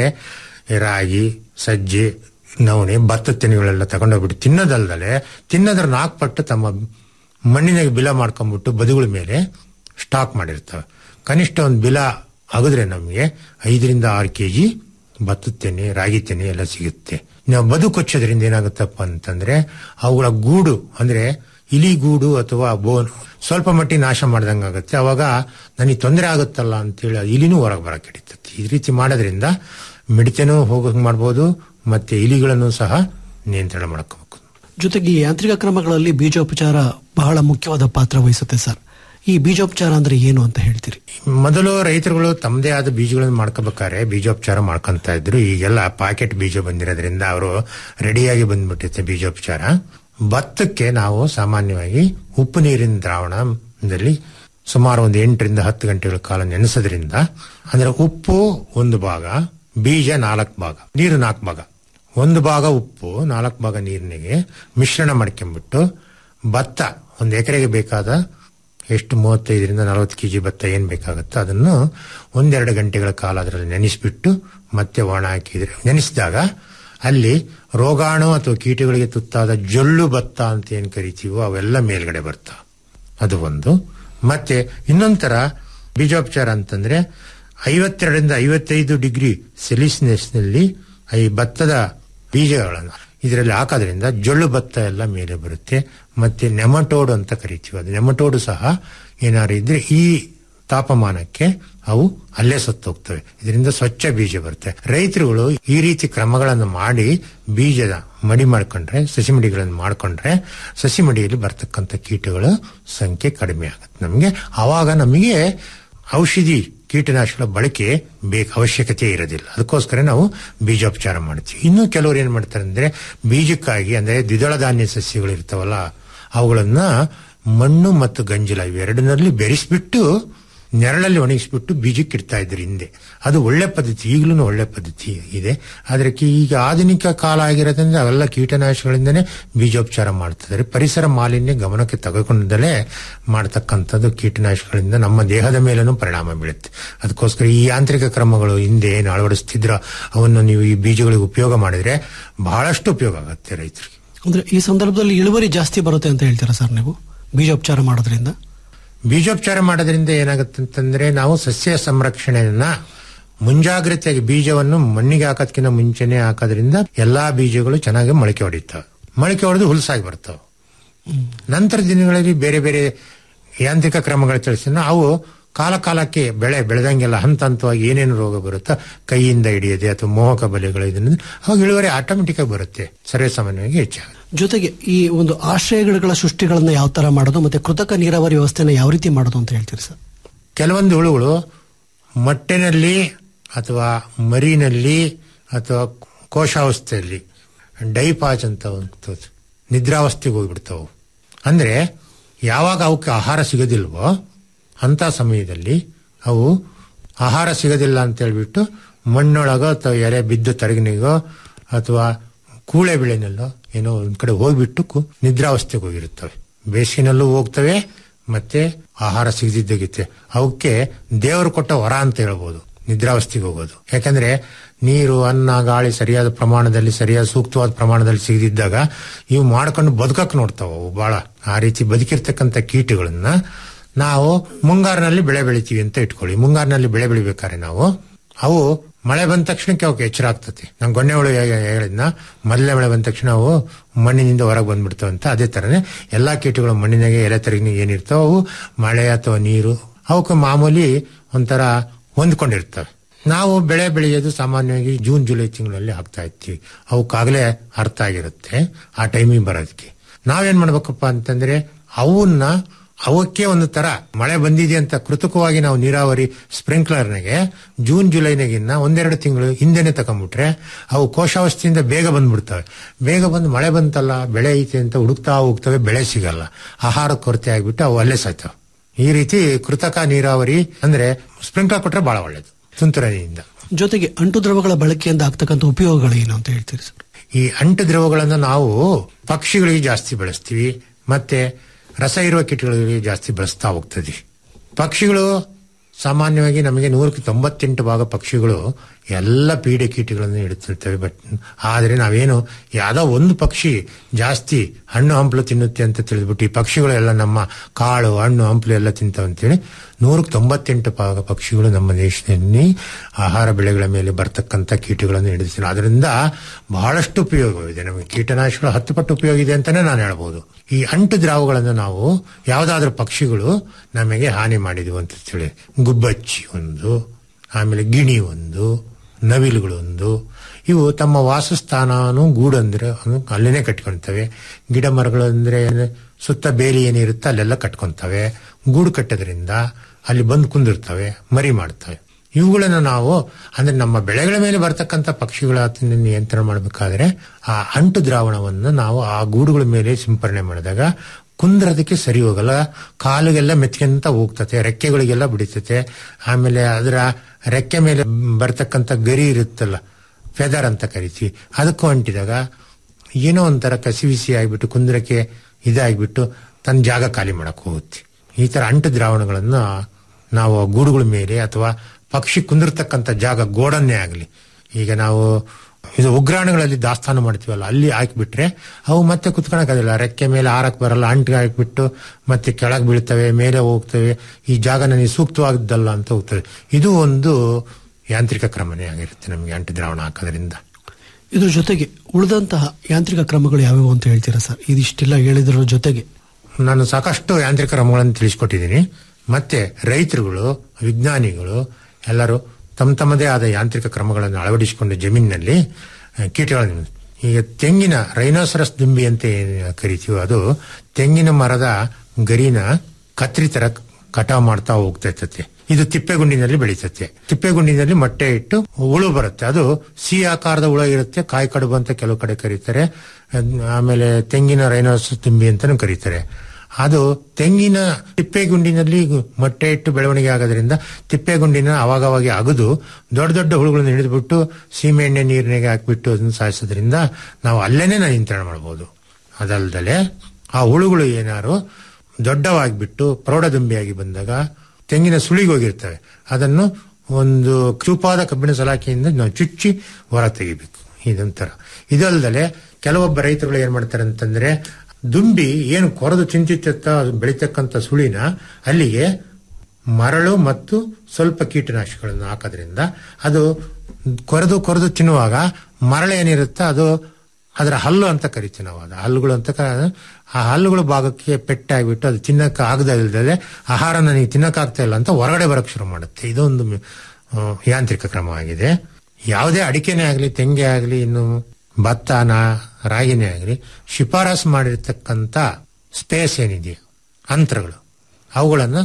ರಾಗಿ ಸಜ್ಜೆ ನವಣೆ ಭತ್ತ ತೆನೆಗಳೆಲ್ಲ ತಗೊಂಡೋಗ್ಬಿಟ್ಟು ತಿನ್ನೋದಲ್ದಲೆ ತಿನ್ನೋದ್ರ ನಾಲ್ಕು ಪಟ್ಟು ತಮ್ಮ ಮಣ್ಣಿನಾಗ ಬಿಲ ಮಾಡ್ಕೊಂಡ್ಬಿಟ್ಟು ಬದುಗಳ ಮೇಲೆ ಸ್ಟಾಕ್ ಮಾಡಿರ್ತವೆ ಕನಿಷ್ಠ ಒಂದು ಬಿಲ ಅಗದ್ರೆ ನಮಗೆ ಐದರಿಂದ ಆರು ಕೆಜಿ ಭತ್ತದ ತೆನೆ ರಾಗಿ ತೆನೆ ಎಲ್ಲ ಸಿಗುತ್ತೆ ನಾವು ಬದುಕೊಚ್ಚೋದ್ರಿಂದ ಏನಾಗುತ್ತಪ್ಪ ಅಂತಂದ್ರೆ ಅವುಗಳ ಗೂಡು ಅಂದ್ರೆ ಇಲಿ ಗೂಡು ಅಥವಾ ಬೋನ್ ಸ್ವಲ್ಪ ಮಟ್ಟಿಗೆ ನಾಶ ಮಾಡ್ದಂಗೆ ಆಗುತ್ತೆ ಅವಾಗ ನನಗೆ ತೊಂದರೆ ಆಗುತ್ತಲ್ಲ ಅಂತೇಳಿ ಆ ಇಲಿನೂ ಹೊರಗೆ ಬರಕ್ಕೆ ಹಿಡಿತೈತಿ ಈ ರೀತಿ ಮಾಡೋದ್ರಿಂದ ಮಿಡತೆನೂ ಹೋಗಂಗೆ ಮಾಡ್ಬೋದು ಮತ್ತೆ ಇಲಿಗಳನ್ನು ಸಹ ನಿಯಂತ್ರಣ ಮಾಡ್ಕೋಬೇಕು ಜೊತೆಗೆ ಈ ಯಾಂತ್ರಿಕ ಕ್ರಮಗಳಲ್ಲಿ ಬೀಜೋಪಚಾರ ಬಹಳ ಮುಖ್ಯವಾದ ಪಾತ್ರ ವಹಿಸುತ್ತೆ ಸರ್ ಈ ಬೀಜೋಪಚಾರ ಅಂದ್ರೆ ಏನು ಅಂತ ಹೇಳ್ತೀರಿ ಮೊದಲು ರೈತರುಗಳು ತಮ್ಮದೇ ಆದ ಬೀಜಗಳನ್ನು ಮಾಡ್ಕೋಬೇಕಾದ್ರೆ ಬೀಜೋಪಚಾರ ಮಾಡ್ಕೊಂತ ಇದ್ರು ಈಗೆಲ್ಲ ಪಾಕೆಟ್ ಬೀಜ ಬಂದಿರೋದ್ರಿಂದ ಅವರು ರೆಡಿಯಾಗಿ ಬಂದ್ಬಿಟ್ಟಿರುತ್ತೆ ಬೀಜೋಪಚಾರ ಭತ್ತಕ್ಕೆ ನಾವು ಸಾಮಾನ್ಯವಾಗಿ ಉಪ್ಪು ನೀರಿನ ದ್ರಾವಣದಲ್ಲಿ ಸುಮಾರು ಒಂದು ಎಂಟರಿಂದ ಹತ್ತು ಗಂಟೆಗಳ ಕಾಲ ನೆನೆಸೋದ್ರಿಂದ ಅಂದ್ರೆ ಉಪ್ಪು ಒಂದು ಭಾಗ ಬೀಜ ನಾಲ್ಕು ಭಾಗ ನೀರು ನಾಲ್ಕು ಭಾಗ ಒಂದು ಭಾಗ ಉಪ್ಪು ನಾಲ್ಕು ಭಾಗ ನೀರಿನಿಗೆ ಮಿಶ್ರಣ ಮಾಡ್ಕೊಂಡ್ಬಿಟ್ಟು ಭತ್ತ ಒಂದು ಎಕರೆಗೆ ಬೇಕಾದ ಎಷ್ಟು ಮೂವತ್ತೈದರಿಂದ ನಲವತ್ತು ಕೆಜಿ ಭತ್ತ ಏನ್ ಬೇಕಾಗುತ್ತೋ ಅದನ್ನು ಒಂದೆರಡು ಗಂಟೆಗಳ ಕಾಲ ಅದರಲ್ಲಿ ನೆನೆಸ್ಬಿಟ್ಟು ಮತ್ತೆ ಒಣ ಹಾಕಿದ್ರೆ ನೆನೆಸಿದಾಗ ಅಲ್ಲಿ ರೋಗಾಣು ಅಥವಾ ಕೀಟಗಳಿಗೆ ತುತ್ತಾದ ಜೊಳ್ಳು ಭತ್ತ ಅಂತ ಏನ್ ಕರಿತೀವೋ ಅವೆಲ್ಲ ಮೇಲ್ಗಡೆ ಬರ್ತಾವ ಅದು ಒಂದು ಮತ್ತೆ ಇನ್ನೊಂಥರ ಬೀಜೋಪಚಾರ ಅಂತಂದ್ರೆ ಐವತ್ತೆರಡರಿಂದ ಐವತ್ತೈದು ಡಿಗ್ರಿ ಸೆಲ್ಸಿಯಸ್ನಲ್ಲಿ ಈ ಭತ್ತದ ಬೀಜಗಳನ್ನು ಇದರಲ್ಲಿ ಹಾಕೋದ್ರಿಂದ ಜೊಳ್ಳು ಭತ್ತ ಎಲ್ಲ ಮೇಲೆ ಬರುತ್ತೆ ಮತ್ತೆ ನೆಮಟೋಡ್ ಅಂತ ಕರಿತೀವಿ ಅದು ನೆಮಟೋಡು ಸಹ ಏನಾದ್ರು ಇದ್ರೆ ಈ ತಾಪಮಾನಕ್ಕೆ ಅವು ಅಲ್ಲೇ ಸತ್ತೋಗ್ತವೆ ಇದರಿಂದ ಸ್ವಚ್ಛ ಬೀಜ ಬರುತ್ತೆ ರೈತರುಗಳು ಈ ರೀತಿ ಕ್ರಮಗಳನ್ನು ಮಾಡಿ ಬೀಜದ ಮಡಿ ಮಾಡ್ಕೊಂಡ್ರೆ ಸಸಿ ಮಡಿಗಳನ್ನು ಮಾಡ್ಕೊಂಡ್ರೆ ಸಸಿ ಮಡಿಯಲ್ಲಿ ಬರ್ತಕ್ಕಂಥ ಕೀಟಗಳ ಸಂಖ್ಯೆ ಕಡಿಮೆ ಆಗುತ್ತೆ ನಮಗೆ ಆವಾಗ ನಮಗೆ ಔಷಧಿ ಕೀಟನಾಶಕಗಳ ಬಳಕೆ ಬೇಕು ಅವಶ್ಯಕತೆ ಇರೋದಿಲ್ಲ ಅದಕ್ಕೋಸ್ಕರ ನಾವು ಬೀಜೋಪಚಾರ ಮಾಡ್ತೀವಿ ಇನ್ನು ಕೆಲವರು ಏನ್ ಮಾಡ್ತಾರೆ ಅಂದ್ರೆ ಬೀಜಕ್ಕಾಗಿ ಅಂದ್ರೆ ದ್ವಿದಳ ಧಾನ್ಯ ಸಸ್ಯಗಳು ಇರ್ತಾವಲ್ಲ ಅವುಗಳನ್ನ ಮಣ್ಣು ಮತ್ತು ಗಂಜಲ ಇವೆರಡರಲ್ಲಿ ಬೆರೆಸ್ಬಿಟ್ಟು ನೆರಳಲ್ಲಿ ಒಣಗಿಸ್ಬಿಟ್ಟು ಬೀಜಕ್ಕೆ ಇಡ್ತಾ ಇದ್ರು ಹಿಂದೆ ಅದು ಒಳ್ಳೆ ಪದ್ಧತಿ ಈಗಲೂ ಒಳ್ಳೆ ಪದ್ಧತಿ ಇದೆ ಆದ್ರೆ ಕಿ- ಈಗ ಆಧುನಿಕ ಕಾಲ ಆಗಿರೋದ್ರಿಂದ ಅವೆಲ್ಲ ಕೀಟನಾಶಕಗಳಿಂದನೇ ಬೀಜೋಪಚಾರ ಮಾಡ್ತಿದ್ದಾರೆ ಪರಿಸರ ಮಾಲಿನ್ಯ ಗಮನಕ್ಕೆ ತೆಗೆದುಕೊಂಡಲೇ ಮಾಡ್ತಕ್ಕಂಥದ್ದು ಕೀಟನಾಶಕಗಳಿಂದ ನಮ್ಮ ದೇಹದ ಮೇಲೂ ಪರಿಣಾಮ ಬೀಳುತ್ತೆ ಅದಕ್ಕೋಸ್ಕರ ಈ ಯಾಂತ್ರಿಕ ಕ್ರಮಗಳು ಹಿಂದೆ ಏನು ಅಳವಡಿಸ್ತಿದ್ರೋ ಅವನ್ನು ನೀವು ಈ ಬೀಜಗಳಿಗೆ ಉಪಯೋಗ ಮಾಡಿದ್ರೆ ಬಹಳಷ್ಟು ಉಪಯೋಗ ಆಗುತ್ತೆ ರೈತರಿಗೆ ಅಂದ್ರೆ ಈ ಸಂದರ್ಭದಲ್ಲಿ ಇಳುವರಿ ಜಾಸ್ತಿ ಬರುತ್ತೆ ಅಂತ ಹೇಳ್ತೀರಾ ಸರ್ ನೀವು ಬೀಜೋಪಚಾರ ಮಾಡೋದ್ರಿಂದ ಬೀಜೋಪಚಾರ ಮಾಡೋದ್ರಿಂದ ಏನಾಗುತ್ತೆ ಅಂತಂದ್ರೆ ನಾವು ಸಸ್ಯ ಸಂರಕ್ಷಣೆಯನ್ನ ಮುಂಜಾಗ್ರತೆಯಾಗಿ ಬೀಜವನ್ನು ಮಣ್ಣಿಗೆ ಹಾಕೋದ್ಕಿಂತ ಮುಂಚೆನೆ ಹಾಕೋದ್ರಿಂದ ಎಲ್ಲಾ ಬೀಜಗಳು ಚೆನ್ನಾಗಿ ಮೊಳಕೆ ಹೊಡಿತಾವೆ ಮೊಳಕೆ ಹೊಡೆದು ಹುಲ್ಸಾಗಿ ಬರ್ತವೆ ನಂತರ ದಿನಗಳಲ್ಲಿ ಬೇರೆ ಬೇರೆ ಯಾಂತ್ರಿಕ ಕ್ರಮಗಳು ತಿಳಿಸಿದ್ರೆ ಅವು ಕಾಲ ಕಾಲಕ್ಕೆ ಬೆಳೆ ಬೆಳೆದಂಗೆಲ್ಲ ಹಂತ ಹಂತವಾಗಿ ಏನೇನು ರೋಗ ಬರುತ್ತೋ ಕೈಯಿಂದ ಹಿಡಿಯದೆ ಅಥವಾ ಮೋಹಕ ಬಲೆಗಳು ಇದರಿಂದ ಅವಾಗ ಇಳುವರಿ ಆಟೋಮೆಟಿಕ್ ಆಗಿ ಬರುತ್ತೆ ಸರ್ವೇ ಸಾಮಾನ್ಯವಾಗಿ ಹೆಚ್ಚಾಗುತ್ತೆ ಜೊತೆಗೆ ಈ ಒಂದು ಆಶ್ರಯಗಳ ಸೃಷ್ಟಿಗಳನ್ನ ಯಾವ ತರ ಮಾಡೋದು ಮತ್ತೆ ಕೃತಕ ನೀರಾವರಿ ವ್ಯವಸ್ಥೆನ ಯಾವ ರೀತಿ ಮಾಡೋದು ಅಂತ ಹೇಳ್ತೀರಿ ಸರ್ ಕೆಲವೊಂದು ಹುಳುಗಳು ಮೊಟ್ಟೆನಲ್ಲಿ ಅಥವಾ ಮರಿನಲ್ಲಿ ಅಥವಾ ಕೋಶಾವಸ್ಥೆಯಲ್ಲಿ ಡೈಪಾಚ್ ಅಂತ ಒಂದು ನಿದ್ರಾವಸ್ಥೆಗೆ ಹೋಗ್ಬಿಡ್ತಾವು ಅಂದ್ರೆ ಯಾವಾಗ ಅವಕ್ಕೆ ಆಹಾರ ಸಿಗೋದಿಲ್ವೋ ಅಂತ ಸಮಯದಲ್ಲಿ ಅವು ಆಹಾರ ಸಿಗೋದಿಲ್ಲ ಅಂತ ಹೇಳ್ಬಿಟ್ಟು ಮಣ್ಣೊಳಗೋ ಅಥವಾ ಎರೆ ಬಿದ್ದು ತರಗಿನಿಗೋ ಅಥವಾ ಕೂಳೆ ಬೆಳೆನಲ್ಲೋ ಏನೋ ಒಂದ್ ಕಡೆ ಹೋಗ್ಬಿಟ್ಟು ಕು- ನಿದ್ರಾವಸ್ಥೆಗೆ ಹೋಗಿರುತ್ತವೆ ಬೇಸಿಗೆನಲ್ಲೂ ಹೋಗ್ತವೆ ಮತ್ತೆ ಆಹಾರ ಸಿಗದಿದ್ದಾಗಿತ್ತೆ ಅವಕ್ಕೆ ದೇವರು ಕೊಟ್ಟ ವರ ಅಂತ ಹೇಳ್ಬೋದು ನಿದ್ರಾವಸ್ಥೆಗೆ ಹೋಗೋದು ಯಾಕಂದ್ರೆ ನೀರು ಅನ್ನ ಗಾಳಿ ಸರಿಯಾದ ಪ್ರಮಾಣದಲ್ಲಿ ಸರಿಯಾದ ಸೂಕ್ತವಾದ ಪ್ರಮಾಣದಲ್ಲಿ ಸಿಗದಿದ್ದಾಗ ಇವು ಮಾಡ್ಕೊಂಡು ಬದುಕಕ್ ನೋಡ್ತಾವ ಅವು ಬಹಳ ಆ ರೀತಿ ಬದುಕಿರ್ತಕ್ಕಂಥ ಕೀಟಗಳನ್ನ ನಾವು ಮುಂಗಾರಿನಲ್ಲಿ ಬೆಳೆ ಬೆಳಿತೀವಿ ಅಂತ ಇಟ್ಕೊಳ್ಳಿ ಮುಂಗಾರಿನಲ್ಲಿ ಬೆಳೆ ಬೆಳಿಬೇಕಾದ್ರೆ ನಾವು ಅವು ಮಳೆ ಬಂದ ತಕ್ಷಣಕ್ಕೆ ಅವಕ್ಕೆ ಎಚ್ಚರ ಆಗ್ತತಿ ನಂಗೆ ಗೊಣ್ಣೆ ಹುಳು ಹೇಳಿದ್ನ ಮೊದಲನೇ ಮಳೆ ಬಂದ ತಕ್ಷಣ ಅವು ಮಣ್ಣಿನಿಂದ ಹೊರಗೆ ಬಂದ್ಬಿಡ್ತಾವ ಅಂತ ಅದೇ ತರನೇ ಎಲ್ಲಾ ಕೀಟಗಳು ಮಣ್ಣಿನಾಗೆ ಎಲೆ ತರಗಿನ ಏನಿರ್ತಾವ ಅವು ಮಳೆ ಅಥವಾ ನೀರು ಅವಕ್ಕೆ ಮಾಮೂಲಿ ಒಂಥರ ಹೊಂದ್ಕೊಂಡಿರ್ತವೆ ನಾವು ಬೆಳೆ ಬೆಳೆಯೋದು ಸಾಮಾನ್ಯವಾಗಿ ಜೂನ್ ಜುಲೈ ತಿಂಗಳಲ್ಲಿ ಹಾಕ್ತಾ ಇರ್ತೀವಿ ಅವಕ್ಕಾಗಲೇ ಅರ್ಥ ಆಗಿರುತ್ತೆ ಆ ಟೈಮಿಗೆ ಬರೋದಕ್ಕೆ ನಾವೇನ್ ಮಾಡ್ಬೇಕಪ್ಪ ಅಂತಂದ್ರೆ ಅವನ್ನ ಅವಕ್ಕೆ ಒಂದು ತರ ಮಳೆ ಬಂದಿದೆ ಅಂತ ಕೃತಕವಾಗಿ ನಾವು ನೀರಾವರಿ ಸ್ಪ್ರಿಂಕ್ಲರ್ನಾಗೆ ಜೂನ್ ಜುಲೈನಾಗಿನ್ನ ಒಂದೆರಡು ತಿಂಗಳು ಹಿಂದೆನೆ ತಗೊಂಡ್ಬಿಟ್ರೆ ಅವು ಕೋಶಾವಸ್ಥೆಯಿಂದ ಬೇಗ ಬಂದ್ಬಿಡ್ತವೆ ಬೇಗ ಬಂದು ಮಳೆ ಬಂತಲ್ಲ ಬೆಳೆ ಐತೆ ಅಂತ ಹುಡುಕ್ತಾ ಹೋಗ್ತವೆ ಬೆಳೆ ಸಿಗಲ್ಲ ಆಹಾರ ಕೊರತೆ ಆಗ್ಬಿಟ್ಟು ಅವು ಅಲ್ಲೇ ಸಾಯ್ತವೆ ಈ ರೀತಿ ಕೃತಕ ನೀರಾವರಿ ಅಂದ್ರೆ ಸ್ಪ್ರಿಂಕ್ಲರ್ ಕೊಟ್ರೆ ಬಹಳ ಒಳ್ಳೇದು ತುಂತುರಿನಿಂದ ಜೊತೆಗೆ ಅಂಟು ದ್ರವಗಳ ಬಳಕೆಯಿಂದ ಆಗ್ತಕ್ಕಂಥ ಉಪಯೋಗಗಳು ಏನು ಅಂತ ಹೇಳ್ತೀರಿ ಸರ್ ಈ ಅಂಟು ದ್ರವಗಳನ್ನು ನಾವು ಪಕ್ಷಿಗಳಿಗೆ ಜಾಸ್ತಿ ಬಳಸ್ತೀವಿ ಮತ್ತೆ ರಸ ಇರುವ ಕೀಟಗಳಿಗೆ ಜಾಸ್ತಿ ಬಳಸ್ತಾ ಹೋಗ್ತದೆ ಪಕ್ಷಿಗಳು ಸಾಮಾನ್ಯವಾಗಿ ನಮಗೆ ನೂರಕ್ಕೆ ತೊಂಬತ್ತೆಂಟು ಭಾಗ ಪಕ್ಷಿಗಳು ಎಲ್ಲ ಪೀಡೆ ಕೀಟಗಳನ್ನು ಇಡುತ್ತಿರ್ತವೆ ಬಟ್ ಆದರೆ ನಾವೇನು ಯಾವ್ದೋ ಒಂದು ಪಕ್ಷಿ ಜಾಸ್ತಿ ಹಣ್ಣು ಹಂಪಲು ತಿನ್ನುತ್ತೆ ಅಂತ ತಿಳಿದ್ಬಿಟ್ಟು ಈ ಪಕ್ಷಿಗಳು ಎಲ್ಲ ನಮ್ಮ ಕಾಳು ಹಣ್ಣು ಹಂಪಲು ಎಲ್ಲ ತಿಂತಾವ ಅಂತೇಳಿ ನೂರಕ್ಕೆ ತೊಂಬತ್ತೆಂಟು ಭಾಗ ಪಕ್ಷಿಗಳು ನಮ್ಮ ದೇಶದಲ್ಲಿ ಆಹಾರ ಬೆಳೆಗಳ ಮೇಲೆ ಬರ್ತಕ್ಕಂಥ ಕೀಟಗಳನ್ನು ಹಿಡಿದಿದ್ದಾರೆ ಅದರಿಂದ ಬಹಳಷ್ಟು ಉಪಯೋಗವಿದೆ ನಮಗೆ ಕೀಟನಾಶಕಗಳು ಹತ್ತು ಪಟ್ಟು ಉಪಯೋಗ ಇದೆ ಅಂತಾನೆ ನಾನು ಹೇಳ್ಬೋದು ಈ ಅಂಟು ದ್ರಾವಗಳನ್ನು ನಾವು ಯಾವುದಾದ್ರೂ ಪಕ್ಷಿಗಳು ನಮಗೆ ಹಾನಿ ಮಾಡಿದ್ವು ಅಂತ ಹೇಳಿ ಗುಬ್ಬಚ್ಚಿ ಒಂದು ಆಮೇಲೆ ಗಿಣಿ ಒಂದು ನವಿಲುಗಳು ಒಂದು ಇವು ತಮ್ಮ ವಾಸಸ್ಥಾನನು ಗೂಡು ಅಂದ್ರೆ ಅಲ್ಲೇನೆ ಕಟ್ಕೊಂತವೆ ಗಿಡ ಮರಗಳು ಅಂದ್ರೆ ಸುತ್ತ ಬೇಲಿ ಏನಿರುತ್ತೆ ಅಲ್ಲೆಲ್ಲ ಕಟ್ಕೊಂತವೆ ಗೂಡು ಕಟ್ಟೋದ್ರಿಂದ ಅಲ್ಲಿ ಬಂದು ಕುಂದಿರ್ತವೆ ಮರಿ ಮಾಡ್ತವೆ ಇವುಗಳನ್ನ ನಾವು ಅಂದ್ರೆ ನಮ್ಮ ಬೆಳೆಗಳ ಮೇಲೆ ಬರ್ತಕ್ಕಂಥ ಪಕ್ಷಿಗಳ ನಿಯಂತ್ರಣ ಮಾಡಬೇಕಾದ್ರೆ ಆ ಅಂಟು ದ್ರಾವಣವನ್ನು ನಾವು ಆ ಗೂಡುಗಳ ಮೇಲೆ ಸಿಂಪರಣೆ ಮಾಡಿದಾಗ ಕುಂದ್ರದಕ್ಕೆ ಸರಿ ಹೋಗಲ್ಲ ಕಾಲಿಗೆಲ್ಲ ಮೆತ್ಕೊಂತ ಹೋಗ್ತತೆ ರೆಕ್ಕೆಗಳಿಗೆಲ್ಲ ಬಿಡಿತತೆ ಆಮೇಲೆ ಅದರ ರೆಕ್ಕೆ ಮೇಲೆ ಬರ್ತಕ್ಕಂಥ ಗರಿ ಇರುತ್ತಲ್ಲ ಫೆದರ್ ಅಂತ ಕರಿತೀವಿ ಅದಕ್ಕೂ ಅಂಟಿದಾಗ ಏನೋ ಒಂಥರ ಕಸಿವಿಸಿ ಆಗಿಬಿಟ್ಟು ಕುಂದ್ರಕ್ಕೆ ಇದಾಗ್ಬಿಟ್ಟು ತನ್ನ ಜಾಗ ಖಾಲಿ ಮಾಡಕ್ ಹೋಗುತ್ತೆ ಈ ತರ ಅಂಟು ದ್ರಾವಣಗಳನ್ನ ನಾವು ಗೂಡುಗಳ ಮೇಲೆ ಅಥವಾ ಪಕ್ಷಿ ಕುಂದಿರ್ತಕ್ಕಂಥ ಜಾಗ ಗೋಡನ್ನೇ ಆಗಲಿ ಈಗ ನಾವು ಇದು ಉಗ್ರಾಣಗಳಲ್ಲಿ ದಾಸ್ತಾನು ಮಾಡ್ತೀವಲ್ಲ ಅಲ್ಲಿ ಹಾಕಿಬಿಟ್ರೆ ಅವು ಮತ್ತೆ ಕುತ್ಕೊಳಕ್ಕಾಗಲ್ಲ ರೆಕ್ಕೆ ಮೇಲೆ ಹಾರಕ್ ಬರಲ್ಲ ಅಂಟಿಗೆ ಹಾಕಿಬಿಟ್ಟು ಮತ್ತೆ ಕೆಳಗೆ ಬೀಳ್ತವೆ ಮೇಲೆ ಹೋಗ್ತವೆ ಈ ಜಾಗ ನನಗೆ ಸೂಕ್ತವಾದದ್ದಲ್ಲ ಅಂತ ಹೋಗ್ತದೆ ಇದು ಒಂದು ಯಾಂತ್ರಿಕ ಕ್ರಮನೇ ಆಗಿರುತ್ತೆ ನಮಗೆ ಅಂಟು ದ್ರಾವಣ ಹಾಕೋದ್ರಿಂದ ಇದ್ರ ಜೊತೆಗೆ ಉಳಿದಂತಹ ಯಾಂತ್ರಿಕ ಕ್ರಮಗಳು ಯಾವ್ಯಾವು ಅಂತ ಹೇಳ್ತೀರಾ ಸರ್ ಇದಿಷ್ಟೆಲ್ಲ ಹೇಳಿದ್ರ ಜೊತೆಗೆ ನಾನು ಸಾಕಷ್ಟು ಯಾಂತ್ರಿಕ ಕ್ರಮಗಳನ್ನು ತಿಳಿಸ್ಕೊಟ್ಟಿದ್ದೀನಿ ಮತ್ತೆ ರೈತರುಗಳು ವಿಜ್ಞಾನಿಗಳು ಎಲ್ಲರೂ ತಮ್ಮ ತಮ್ಮದೇ ಆದ ಯಾಂತ್ರಿಕ ಕ್ರಮಗಳನ್ನು ಅಳವಡಿಸಿಕೊಂಡು ಜಮೀನಿನಲ್ಲಿ ಆ, ಕೀಟಗಳನ್ನು ಈಗ ತೆಂಗಿನ ರೈನೋಸರಸ್ ದುಂಬಿ ಅಂತ ಏನ್ ಕರಿತೀವೋ ಅದು ತೆಂಗಿನ ಮರದ ಗರಿನ ಕತ್ರಿ ತರ ಕಟಾವ್ ಮಾಡ್ತಾ ಹೋಗ್ತಾ ಇರ್ತತೆ ಇದು ತಿಪ್ಪೆಗುಂಡಿನಲ್ಲಿ ಬೆಳೀತತೆ ತಿಪ್ಪೆಗುಂಡಿನಲ್ಲಿ ಮೊಟ್ಟೆ ಇಟ್ಟು ಹುಳು ಬರುತ್ತೆ ಅದು ಸಿ ಆಕಾರದ ಹುಳ ಇರುತ್ತೆ ಕಾಯಿ ಕಡುಬು ಅಂತ ಕೆಲವು ಕಡೆ ಕರೀತಾರೆ ಅದ್- ಆಮೇಲೆ ತೆಂಗಿನ ರೈನೋಸ್ ತುಂಬಿ ಅಂತಾನು ಕರೀತಾರೆ ಅದು ತೆಂಗಿನ ತಿಪ್ಪೆಗುಂಡಿನಲ್ಲಿ ಮೊಟ್ಟೆ ಇಟ್ಟು ಬೆಳವಣಿಗೆ ಆಗೋದ್ರಿಂದ ತಿಪ್ಪೆಗುಂಡಿನ ಅವಾಗವಾಗ ಅಗದು ದೊಡ್ಡ ದೊಡ್ಡ ಹುಳುಗಳನ್ನು ಹಿಡಿದ್ಬಿಟ್ಟು ಸೀಮೆ ಎಣ್ಣೆ ನೀರಿನಾಗೆ ಹಾಕ್ಬಿಟ್ಟು ಅದನ್ನು ಸಾಯಿಸೋದ್ರಿಂದ ನಾವು ಅಲ್ಲೇನೆ ನಾವು ನಿಯಂತ್ರಣ ಮಾಡಬಹುದು ಅದಲ್ದಲೆ ಆ ಹುಳುಗಳು ಏನಾರು ದೊಡ್ಡವಾಗಿಬಿಟ್ಟು ಪ್ರೌಢದುಂಬಿಯಾಗಿ ಬಂದಾಗ ತೆಂಗಿನ ಸುಳಿಗೆ ಹೋಗಿರ್ತವೆ ಅದನ್ನು ಒಂದು ಚೂಪಾದ ಕಬ್ಬಿಣ ಸಲಾಕೆಯಿಂದ ನಾವು ಚುಚ್ಚಿ ಹೊರ ತೆಗಿಬೇಕು ಇದೊಂಥರ ಇದಲ್ದಲೆ ಕೆಲವೊಬ್ಬ ರೈತರುಗಳು ಏನ್ ಮಾಡ್ತಾರೆ ಅಂತಂದ್ರೆ ದುಂಬಿ ಏನು ಕೊರೆದು ಚಿಂತಿತ್ತ ಬೆಳೀತಕ್ಕಂಥ ಸುಳಿನ ಅಲ್ಲಿಗೆ ಮರಳು ಮತ್ತು ಸ್ವಲ್ಪ ಕೀಟನಾಶಕಗಳನ್ನು ಹಾಕೋದ್ರಿಂದ ಅದು ಕೊರೆದು ಕೊರೆದು ತಿನ್ನುವಾಗ ಮರಳು ಏನಿರುತ್ತೆ ಅದು ಅದರ ಹಲ್ಲು ಅಂತ ಕರಿತೀವಿ ನಾವು ಅದು ಹಲ್ಲುಗಳು ಅಂತ ಕ- ಆ ಹಲ್ಲುಗಳ ಭಾಗಕ್ಕೆ ಪೆಟ್ಟಾಗ್ಬಿಟ್ಟು ಅದು ತಿನ್ನಕ್ಕೆ ಆಗದ ಇಲ್ದಲೆ ಆಹಾರ ನನಗೆ ತಿನ್ನಕ್ಕಾಗ್ತಾ ಇಲ್ಲ ಅಂತ ಹೊರಗಡೆ ಬರಕ್ ಶುರು ಮಾಡುತ್ತೆ ಇದೊಂದು ಮ್- ಆ, ಯಾಂತ್ರಿಕ ಕ್ರಮವಾಗಿದೆ ಯಾವುದೇ ಅಡಿಕೆನೇ ಆಗಲಿ ತೆಂಗೆ ಆಗಲಿ ಇನ್ನು ಭತ್ತನ ರಾಗಿನೇ ಆಗಲಿ ಶಿಫಾರಸು ಮಾಡಿರ್ತಕ್ಕಂಥ ಸ್ಪೇಸ್ ಏನಿದೆಯೋ ಅಂತರಗಳು ಅವುಗಳನ್ನು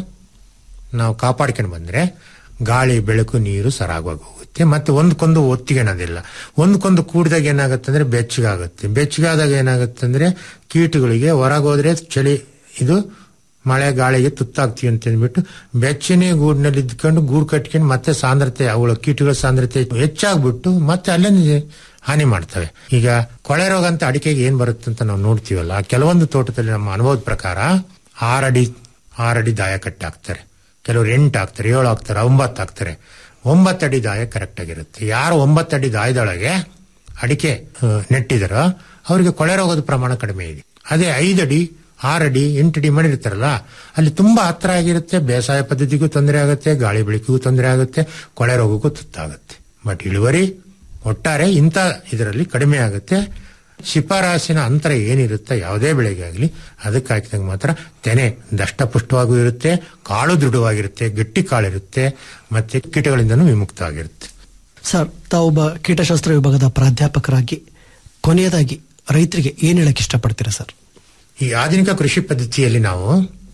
ನಾವು ಕಾಪಾಡ್ಕೊಂಡು ಬಂದ್ರೆ ಗಾಳಿ ಬೆಳಕು ನೀರು ಸರಾಗವಾಗಿ ಹೋಗುತ್ತೆ ಮತ್ತೆ ಒಂದಕ್ಕೊಂದು ಒತ್ತಿಗೆಣೋದಿಲ್ಲ ಒಂದಕ್ಕೊಂದು ಕೂಡಿದಾಗ ಏನಾಗುತ್ತೆ ಅಂದ್ರೆ ಬೆಚ್ಚಗಾಗುತ್ತೆ ಬೆಚ್ಚಗಾದಾಗ ಏನಾಗುತ್ತೆ ಅಂದ್ರೆ ಕೀಟಗಳಿಗೆ ಹೊರಗೋದ್ರೆ ಚಳಿ ಇದು ಮಳೆ ಗಾಳಿಗೆ ತುತ್ತಾಗ್ತೀವಿ ಅಂತ ಅಂದ್ಬಿಟ್ಟು ಬೆಚ್ಚನೆ ಗೂಡಿನಲ್ಲಿ ಇದ್ಕೊಂಡು ಗೂಡು ಕಟ್ಕೊಂಡು ಮತ್ತೆ ಸಾಂದ್ರತೆ ಅವಳ ಕೀಟಗಳ ಸಾಂದ್ರತೆ ಹೆಚ್ಚಾಗ್ಬಿಟ್ಟು ಮತ್ತೆ ಅಲ್ಲೇ ಹಾನಿ ಮಾಡ್ತವೆ ಈಗ ಕೊಳೆ ರೋಗ ಅಂತ ಅಡಿಕೆಗೆ ಏನ್ ಬರುತ್ತೆ ಅಂತ ನಾವು ನೋಡ್ತೀವಲ್ಲ ಕೆಲವೊಂದು ತೋಟದಲ್ಲಿ ನಮ್ಮ ಅನುಭವದ ಪ್ರಕಾರ ಆರಡಿ ಆರಡಿ ದಾಯ ಕಟ್ಟಿ ಹಾಕ್ತಾರೆ ಕೆಲವರು ಎಂಟು ಹಾಕ್ತಾರೆ ಏಳು ಹಾಕ್ತಾರೆ ಒಂಬತ್ತು ಹಾಕ್ತಾರೆ ಒಂಬತ್ತಡಿ ದಾಯ ಕರೆಕ್ಟ್ ಆಗಿರುತ್ತೆ ಯಾರು ಒಂಬತ್ತಡಿ ದಾಯದೊಳಗೆ ಅಡಿಕೆ ಆ, ನೆಟ್ಟಿದಾರೋ ಅವರಿಗೆ ಕೊಳೆ ರೋಗದ ಪ್ರಮಾಣ ಕಡಿಮೆ ಇದೆ ಅದೇ ಐದಡಿ ಆರಡಿ ಎಂಟಡಿ ಮಾಡಿರ್ತಾರಲ್ಲ ಅಲ್ಲಿ ತುಂಬಾ ಹತ್ರ ಆಗಿರುತ್ತೆ ಬೇಸಾಯ ಪದ್ಧತಿಗೂ ತೊಂದರೆ ಆಗುತ್ತೆ ಗಾಳಿ ಬೆಳಕಿಗೂ ತೊಂದರೆ ಆಗುತ್ತೆ ಕೊಳೆ ರೋಗಕ್ಕೂ ತುತ್ತಾಗುತ್ತೆ ಬಟ್ ಇಳುವರಿ ಒಟ್ಟಾರೆ ಇಂಥ ಇದರಲ್ಲಿ ಕಡಿಮೆ ಆಗುತ್ತೆ ಶಿಫಾರಸಿನ ಅಂತರ ಏನಿರುತ್ತೆ ಯಾವುದೇ ಬೆಳೆಗೆ ಆಗಲಿ ಅದಕ್ಕೆ ಹಾಕಿದಾಗ ಮಾತ್ರ ತೆನೆ ದಷ್ಟಪುಷ್ಟವಾಗೂ ಇರುತ್ತೆ ಕಾಳು ದೃಢವಾಗಿರುತ್ತೆ ಗಟ್ಟಿ ಕಾಳಿರುತ್ತೆ ಮತ್ತೆ ಕೀಟಗಳಿಂದನೂ ವಿಮುಕ್ತವಾಗಿರುತ್ತೆ ಸರ್ ತಾವೊಬ್ಬ ಕೀಟಶಾಸ್ತ್ರ ವಿಭಾಗದ ಪ್ರಾಧ್ಯಾಪಕರಾಗಿ ಕೊನೆಯದಾಗಿ ರೈತರಿಗೆ ಏನ್ ಹೇಳಕ್ ಇಷ್ಟಪಡ್ತೀರಾ ಸರ್ ಈ ಆಧುನಿಕ ಕೃಷಿ ಪದ್ಧತಿಯಲ್ಲಿ ನಾವು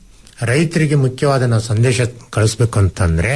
ರೈತರಿಗೆ ಮುಖ್ಯವಾದ ನಾವು ಸಂದೇಶ ಕಳಿಸ್ಬೇಕು ಅಂತಂದ್ರೆ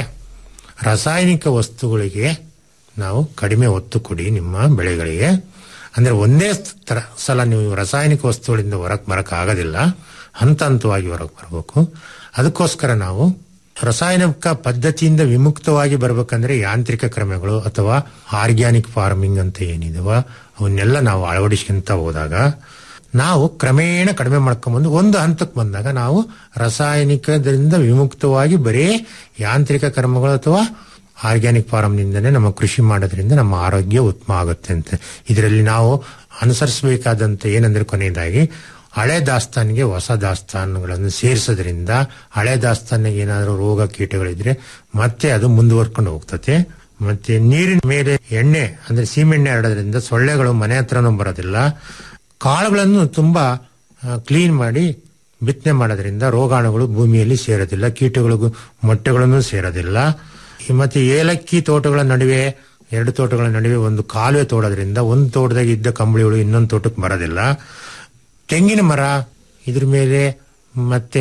ರಾಸಾಯನಿಕ ವಸ್ತುಗಳಿಗೆ ನಾವು ಕಡಿಮೆ ಒತ್ತು ಕೊಡಿ ನಿಮ್ಮ ಬೆಳೆಗಳಿಗೆ ಅಂದ್ರೆ ಒಂದೇ ತರ ಸಲ ನೀವು ರಾಸಾಯನಿಕ ವಸ್ತುಗಳಿಂದ ಹೊರಗೆ ಬರಕ್ ಆಗೋದಿಲ್ಲ ಹಂತ ಹಂತವಾಗಿ ಹೊರಗೆ ಬರಬೇಕು ಅದಕ್ಕೋಸ್ಕರ ನಾವು ರಾಸಾಯನಿಕ ಪದ್ಧತಿಯಿಂದ ವಿಮುಕ್ತವಾಗಿ ಬರಬೇಕಂದ್ರೆ ಯಾಂತ್ರಿಕ ಕ್ರಮಗಳು ಅಥವಾ ಆರ್ಗ್ಯಾನಿಕ್ ಫಾರ್ಮಿಂಗ್ ಅಂತ ಏನಿದವ ಅವನ್ನೆಲ್ಲ ನಾವು ಅಳವಡಿಸ್ಕೊಂತ ಹೋದಾಗ ನಾವು ಕ್ರಮೇಣ ಕಡಿಮೆ ಮಾಡ್ಕೊಂಡ್ಬಂದು ಒಂದು ಹಂತಕ್ಕೆ ಬಂದಾಗ ನಾವು ರಾಸಾಯನಿಕದಿಂದ ವಿಮುಕ್ತವಾಗಿ ಬರೇ ಯಾಂತ್ರಿಕ ಕ್ರಮಗಳು ಅಥವಾ ಆರ್ಗ್ಯಾನಿಕ್ ಫಾರ್ಮ್ನಿಂದನೇ ನಮ್ಮ ಕೃಷಿ ಮಾಡೋದ್ರಿಂದ ನಮ್ಮ ಆರೋಗ್ಯ ಉತ್ತಮ ಆಗುತ್ತೆ ಅಂತ ಇದರಲ್ಲಿ ನಾವು ಅನುಸರಿಸಬೇಕಾದಂತ ಏನಂದ್ರೆ ಕೊನೆಯದಾಗಿ ಹಳೆ ದಾಸ್ತಾನಿಗೆ ಹೊಸ ದಾಸ್ತಾನುಗಳನ್ನು ಸೇರಿಸೋದ್ರಿಂದ ಹಳೆ ದಾಸ್ತಾನಿಗೆ ಏನಾದರೂ ರೋಗ ಕೀಟಗಳಿದ್ರೆ ಮತ್ತೆ ಅದು ಮುಂದುವರ್ಕೊಂಡು ಹೋಗ್ತತೆ ಮತ್ತೆ ನೀರಿನ ಮೇಲೆ ಎಣ್ಣೆ ಅಂದ್ರೆ ಸೀಮೆಣ್ಣೆ ಹರಡೋದ್ರಿಂದ ಸೊಳ್ಳೆಗಳು ಮನೆ ಹತ್ರನೂ ಬರೋದಿಲ್ಲ ಕಾಳುಗಳನ್ನು ತುಂಬಾ ಕ್ಲೀನ್ ಮಾಡಿ ಬಿತ್ತನೆ ಮಾಡೋದ್ರಿಂದ ರೋಗಾಣುಗಳು ಭೂಮಿಯಲ್ಲಿ ಸೇರೋದಿಲ್ಲ ಕೀಟಗಳಿಗೂ ಮೊಟ್ಟೆಗಳನ್ನು ಸೇರೋದಿಲ್ಲ ಈ ಮತ್ತೆ ಏಲಕ್ಕಿ ತೋಟಗಳ ನಡುವೆ ಎರಡು ತೋಟಗಳ ನಡುವೆ ಒಂದು ಕಾಲುವೆ ತೋಡೋದ್ರಿಂದ ಒಂದು ತೋಟದಾಗ ಇದ್ದ ಕಂಬಳಿಗಳು ಇನ್ನೊಂದು ತೋಟಕ್ಕೆ ಬರೋದಿಲ್ಲ ತೆಂಗಿನ ಮರ ಇದ್ರ ಮೇಲೆ ಮತ್ತೆ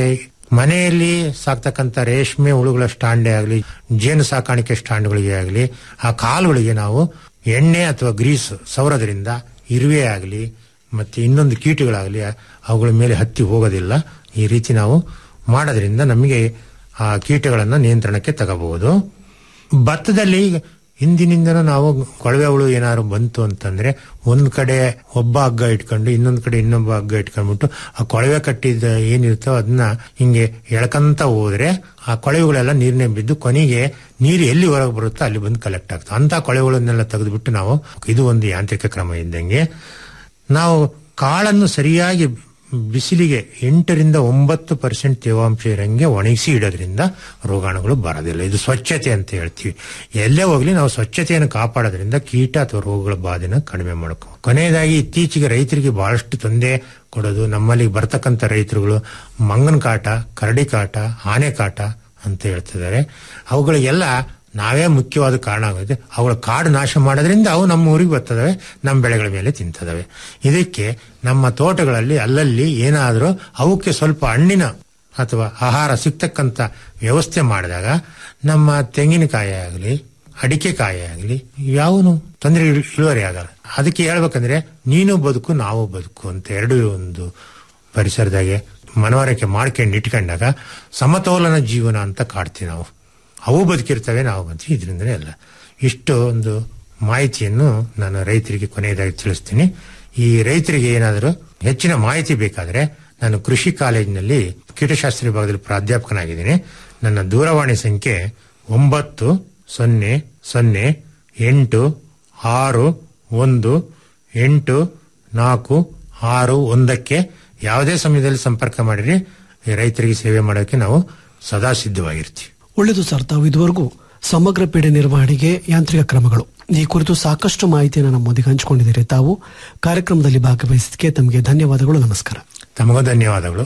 ಮನೆಯಲ್ಲಿ ಸಾಕ್ತಕ್ಕಂಥ ರೇಷ್ಮೆ ಹುಳುಗಳ ಸ್ಟಾಂಡೇ ಆಗಲಿ ಜೇನು ಸಾಕಾಣಿಕೆ ಸ್ಟಾಂಡ್ಗಳಿಗೆ ಆಗಲಿ ಆ ಕಾಲುಗಳಿಗೆ ನಾವು ಎಣ್ಣೆ ಅಥವಾ ಗ್ರೀಸ್ ಸವರೋದ್ರಿಂದ ಇರುವೆ ಆಗಲಿ ಮತ್ತೆ ಇನ್ನೊಂದು ಕೀಟಗಳಾಗಲಿ ಅವುಗಳ ಮೇಲೆ ಹತ್ತಿ ಹೋಗೋದಿಲ್ಲ ಈ ರೀತಿ ನಾವು ಮಾಡೋದ್ರಿಂದ ನಮಗೆ ಆ ಕೀಟಗಳನ್ನು ನಿಯಂತ್ರಣಕ್ಕೆ ತಗೋಬಹುದು ಭತ್ತದಲ್ಲಿ ಹಿಂದಿನಿಂದನೂ ನಾವು ಕೊಳವೆ ಹುಳು ಏನಾದ್ರು ಬಂತು ಅಂತಂದ್ರೆ ಒಂದ್ ಕಡೆ ಒಬ್ಬ ಹಗ್ಗ ಇಟ್ಕೊಂಡು ಇನ್ನೊಂದ್ ಕಡೆ ಇನ್ನೊಬ್ಬ ಹಗ್ಗ ಇಟ್ಕೊಂಡ್ಬಿಟ್ಟು ಆ ಕೊಳವೆ ಕಟ್ಟಿದ ಏನಿರುತ್ತೋ ಅದನ್ನ ಹಿಂಗೆ ಎಳ್ಕಂತ ಹೋದ್ರೆ ಆ ಕೊಳವೆಗಳೆಲ್ಲ ನೀರ್ನೇ ಬಿದ್ದು ಕೊನೆಗೆ ನೀರು ಎಲ್ಲಿ ಹೊರಗೆ ಬರುತ್ತೋ ಅಲ್ಲಿ ಬಂದು ಕಲೆಕ್ಟ್ ಆಗ್ತದೆ ಅಂತ ಕೊಳವೆಗಳನ್ನೆಲ್ಲ ತೆಗೆದುಬಿಟ್ಟು ನಾವು ಇದು ಒಂದು ಯಾಂತ್ರಿಕ ಕ್ರಮ ಇದ್ದಂಗೆ ನಾವು ಕಾಳನ್ನು ಸರಿಯಾಗಿ ಬಿಸಿಲಿಗೆ ಎಂಟರಿಂದ ಒಂಬತ್ತು ಪರ್ಸೆಂಟ್ ತೇವಾಂಶ ಇರಂಗೆ ಒಣಗಿಸಿ ಇಡೋದ್ರಿಂದ ರೋಗಾಣುಗಳು ಬರೋದಿಲ್ಲ ಇದು ಸ್ವಚ್ಛತೆ ಅಂತ ಹೇಳ್ತೀವಿ ಎಲ್ಲೇ ಹೋಗ್ಲಿ ನಾವು ಸ್ವಚ್ಛತೆಯನ್ನು ಕಾಪಾಡೋದ್ರಿಂದ ಕೀಟ ಅಥವಾ ರೋಗಗಳ ಬಾಧೆನ ಕಡಿಮೆ ಮಾಡ್ಕೊ ಕೊನೆಯದಾಗಿ ಇತ್ತೀಚೆಗೆ ರೈತರಿಗೆ ಬಹಳಷ್ಟು ತೊಂದರೆ ಕೊಡೋದು ನಮ್ಮಲ್ಲಿ ಬರ್ತಕ್ಕಂಥ ರೈತರುಗಳು ಮಂಗನ ಕಾಟ ಕರಡಿ ಕಾಟ ಆನೆ ಕಾಟ ಅಂತ ಹೇಳ್ತಿದ್ದಾರೆ ಅವುಗಳಿಗೆಲ್ಲ ನಾವೇ ಮುಖ್ಯವಾದ ಕಾರಣ ಆಗುತ್ತೆ ಅವುಗಳ ಕಾಡು ನಾಶ ಮಾಡೋದ್ರಿಂದ ಅವು ನಮ್ಮ ಊರಿಗೆ ಬರ್ತದವೆ ನಮ್ಮ ಬೆಳೆಗಳ ಮೇಲೆ ತಿಂತದವೆ ಇದಕ್ಕೆ ನಮ್ಮ ತೋಟಗಳಲ್ಲಿ ಅಲ್ಲಲ್ಲಿ ಏನಾದರೂ ಅವಕ್ಕೆ ಸ್ವಲ್ಪ ಹಣ್ಣಿನ ಅಥವಾ ಆಹಾರ ಸಿಗ್ತಕ್ಕಂಥ ವ್ಯವಸ್ಥೆ ಮಾಡಿದಾಗ ನಮ್ಮ ತೆಂಗಿನಕಾಯಿ ಆಗಲಿ ಅಡಿಕೆ ಕಾಯಿ ಆಗಲಿ ಯಾವನು ತೊಂದರೆ ಇಳುವರಿ ಆಗಲ್ಲ ಅದಕ್ಕೆ ಹೇಳ್ಬೇಕಂದ್ರೆ ನೀನು ಬದುಕು ನಾವು ಬದುಕು ಅಂತ ಎರಡು ಒಂದು ಪರಿಸರದಾಗೆ ಮನವರಿಕೆ ಮಾಡ್ಕೊಂಡು ಇಟ್ಕೊಂಡಾಗ ಸಮತೋಲನ ಜೀವನ ಅಂತ ಕಾಡ್ತೀವಿ ನಾವು ಅವು ಬದುಕಿರ್ತವೆ ನಾವು ಬಂತೀವಿ ಇದರಿಂದಲೇ ಅಲ್ಲ ಇಷ್ಟು ಒಂದು ಮಾಹಿತಿಯನ್ನು ನಾನು ರೈತರಿಗೆ ಕೊನೆಯದಾಗಿ ತಿಳಿಸ್ತೀನಿ ಈ ರೈತರಿಗೆ ಏನಾದರೂ ಹೆಚ್ಚಿನ ಮಾಹಿತಿ ಬೇಕಾದರೆ ನಾನು ಕೃಷಿ ಕಾಲೇಜಿನಲ್ಲಿ ಕೀಟಶಾಸ್ತ್ರ ವಿಭಾಗದಲ್ಲಿ ಪ್ರಾಧ್ಯಾಪಕನಾಗಿದ್ದೀನಿ ನನ್ನ ದೂರವಾಣಿ ಸಂಖ್ಯೆ ಒಂಬತ್ತು ಸೊನ್ನೆ ಸೊನ್ನೆ ಎಂಟು ಆರು ಒಂದು ಎಂಟು ನಾಲ್ಕು ಆರು ಒಂದಕ್ಕೆ ಯಾವುದೇ ಸಮಯದಲ್ಲಿ ಸಂಪರ್ಕ ಮಾಡಿರಿ ಈ ರೈತರಿಗೆ ಸೇವೆ ಮಾಡೋಕ್ಕೆ ನಾವು ಸದಾ ಸಿದ್ಧವಾಗಿರ್ತೀವಿ ಒಳ್ಳೆಯದು ಸರ್ ತಾವು ಇದುವರೆಗೂ ಸಮಗ್ರ ಪೀಡೆ ನಿರ್ವಹಣೆಗೆ ಯಾಂತ್ರಿಕ ಕ್ರಮಗಳು ಈ ಕುರಿತು ಸಾಕಷ್ಟು ಮಾಹಿತಿಯನ್ನು ನಮ್ಮೊಂದಿಗೆ ಹಂಚಿಕೊಂಡಿದ್ದೀರಿ ತಾವು ಕಾರ್ಯಕ್ರಮದಲ್ಲಿ ಭಾಗವಹಿಸಿದ್ದಕ್ಕೆ ತಮಗೆ ಧನ್ಯವಾದಗಳು ನಮಸ್ಕಾರ ತಮಗೂ ಧನ್ಯವಾದಗಳು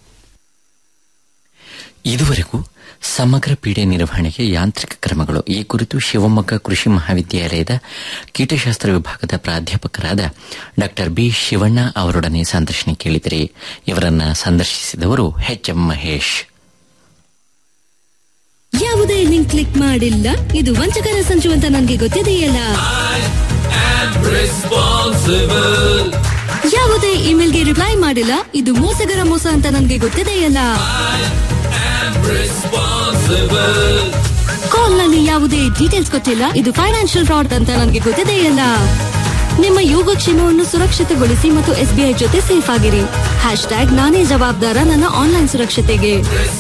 ಇದುವರೆಗೂ ಸಮಗ್ರ ಪೀಡೆ ನಿರ್ವಹಣೆಗೆ ಯಾಂತ್ರಿಕ ಕ್ರಮಗಳು ಈ ಕುರಿತು ಶಿವಮೊಗ್ಗ ಕೃಷಿ ಮಹಾವಿದ್ಯಾಲಯದ ಕೀಟಶಾಸ್ತ್ರ ವಿಭಾಗದ ಪ್ರಾಧ್ಯಾಪಕರಾದ ಡಾ ಬಿ ಶಿವಣ್ಣ ಅವರೊಡನೆ ಸಂದರ್ಶನ ಕೇಳಿದರೆ ಇವರನ್ನ ಸಂದರ್ಶಿಸಿದವರು ಎಚ್ ಎಂ ಮಹೇಶ್ ಯಾವುದೇ ಲಿಂಕ್ ಕ್ಲಿಕ್ ಮಾಡಿಲ್ಲ ಇದು ವಂಚಕರ ಸಂಚು ಅಂತ ನನಗೆ ಗೊತ್ತಿದೆಯಲ್ಲ ಯಾವುದೇ ಇಮೇಲ್ಗೆ ರಿಪ್ಲೈ ಮಾಡಿಲ್ಲ ಇದು ಮೋಸಗರ ಮೋಸ ಅಂತ ನನಗೆ ಗೊತ್ತಿದೆಯಲ್ಲ ಕಾಲ್ ನಲ್ಲಿ ಯಾವುದೇ ಡೀಟೇಲ್ಸ್ ಕೊಟ್ಟಿಲ್ಲ ಇದು ಫೈನಾನ್ಷಿಯಲ್ ಫ್ರಾಡ್ ಅಂತ ನನಗೆ ಗೊತ್ತಿದೆಯಲ್ಲ ನಿಮ್ಮ ಯೋಗಕ್ಷೇಮವನ್ನು ಸುರಕ್ಷಿತಗೊಳಿಸಿ ಮತ್ತು ಎಸ್ಬಿಐ ಜೊತೆ ಸೇಫ್ ಆಗಿರಿ ಹ್ಯಾಶ್ ಟ್ಯಾಗ್ ನಾನೇ ಜವಾಬ್ದಾರ ನನ್ನ ಆನ್ಲೈನ್ ಸುರಕ್ಷತೆಗೆ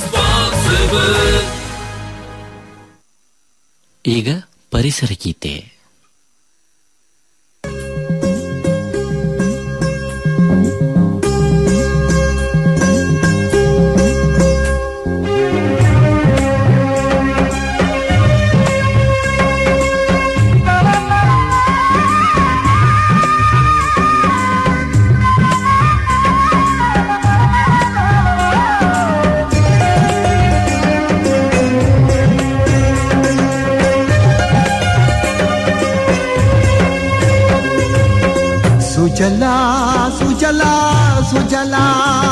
ಈಗ ಪರಿಸರ ಗೀತೆ ಸುಜಲಾ ಸುಜಲಾ ಸುಜಲಾ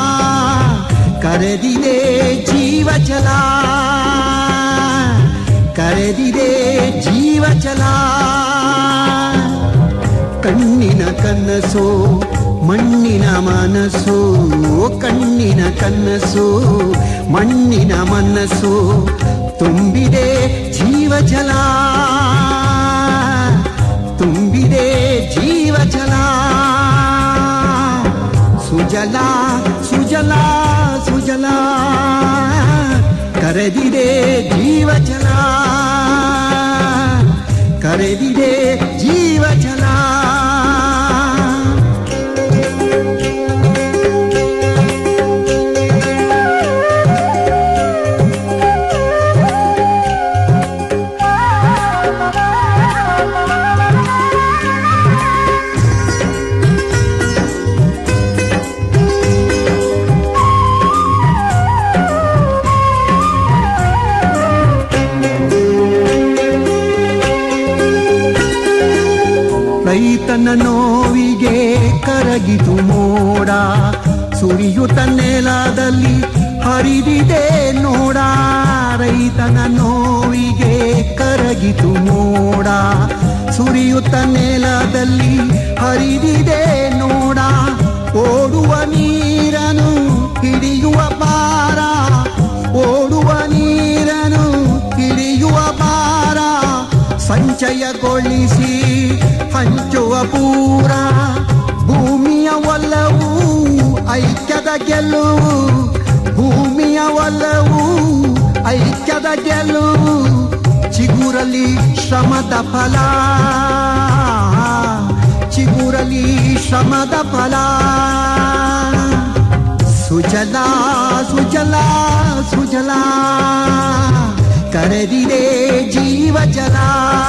ಕರೆದಿದೆ ಜೀವಜಲ ಕರೆದಿದೆ ಜೀವಜಲ ಕಣ್ಣಿನ ಕನಸು ಮಣ್ಣಿನ ಮನಸ್ಸು ಕಣ್ಣಿನ ಕನಸು ಮಣ್ಣಿನ ಮನಸ್ಸು ತುಂಬಿದೆ ಜೀವಜಲ ತುಂಬಿದೆ ಜೀವಜಲ ಸುಜಲ ಸುಜಲ ಸುಜಲ ಕರೆದಿದೆ ಜೀವಜಲ ಕರೆದಿದೆ ಜೀವಜಲ ರೈತನ ನೋವಿಗೆ ಕರಗಿತು ಮೋಡ ಸುರಿಯುತ್ತ ನೆಲದಲ್ಲಿ ಹರಿದಿದೆ ನೋಡ ರೈತನ ನೋವಿಗೆ ಕರಗಿತು ಮೋಡ ಸುರಿಯುತ್ತ ನೆಲದಲ್ಲಿ ಹರಿದಿದೆ ನೋಡ ಓಡುವ ನೀರನು ಹಿಡಿಯುವ ಭಾರ ಓಡುವ ನೀರನು ಹಿಡಿಯುವ ಭಾರ ಸಂಚಯಗೊಳಿಸಿ ಹಂಚುವ ಪೂರ ಭೂಮಿಯ ಒಲವು ಐಕ್ಯದ ಗೆಲುವು ಭೂಮಿಯ ಒಲವು ಐಕ್ಯದ ಗೆಲುವು ಚಿಗುರಲಿ ಶ್ರಮದ ಫಲ ಚಿಗುರಲಿ ಶ್ರಮದ ಫಲ ಸುಜಲಾ ಸುಜಲಾ ಸುಜಲಾ ಕರೆದಿದೆ ಜೀವ ಜಲ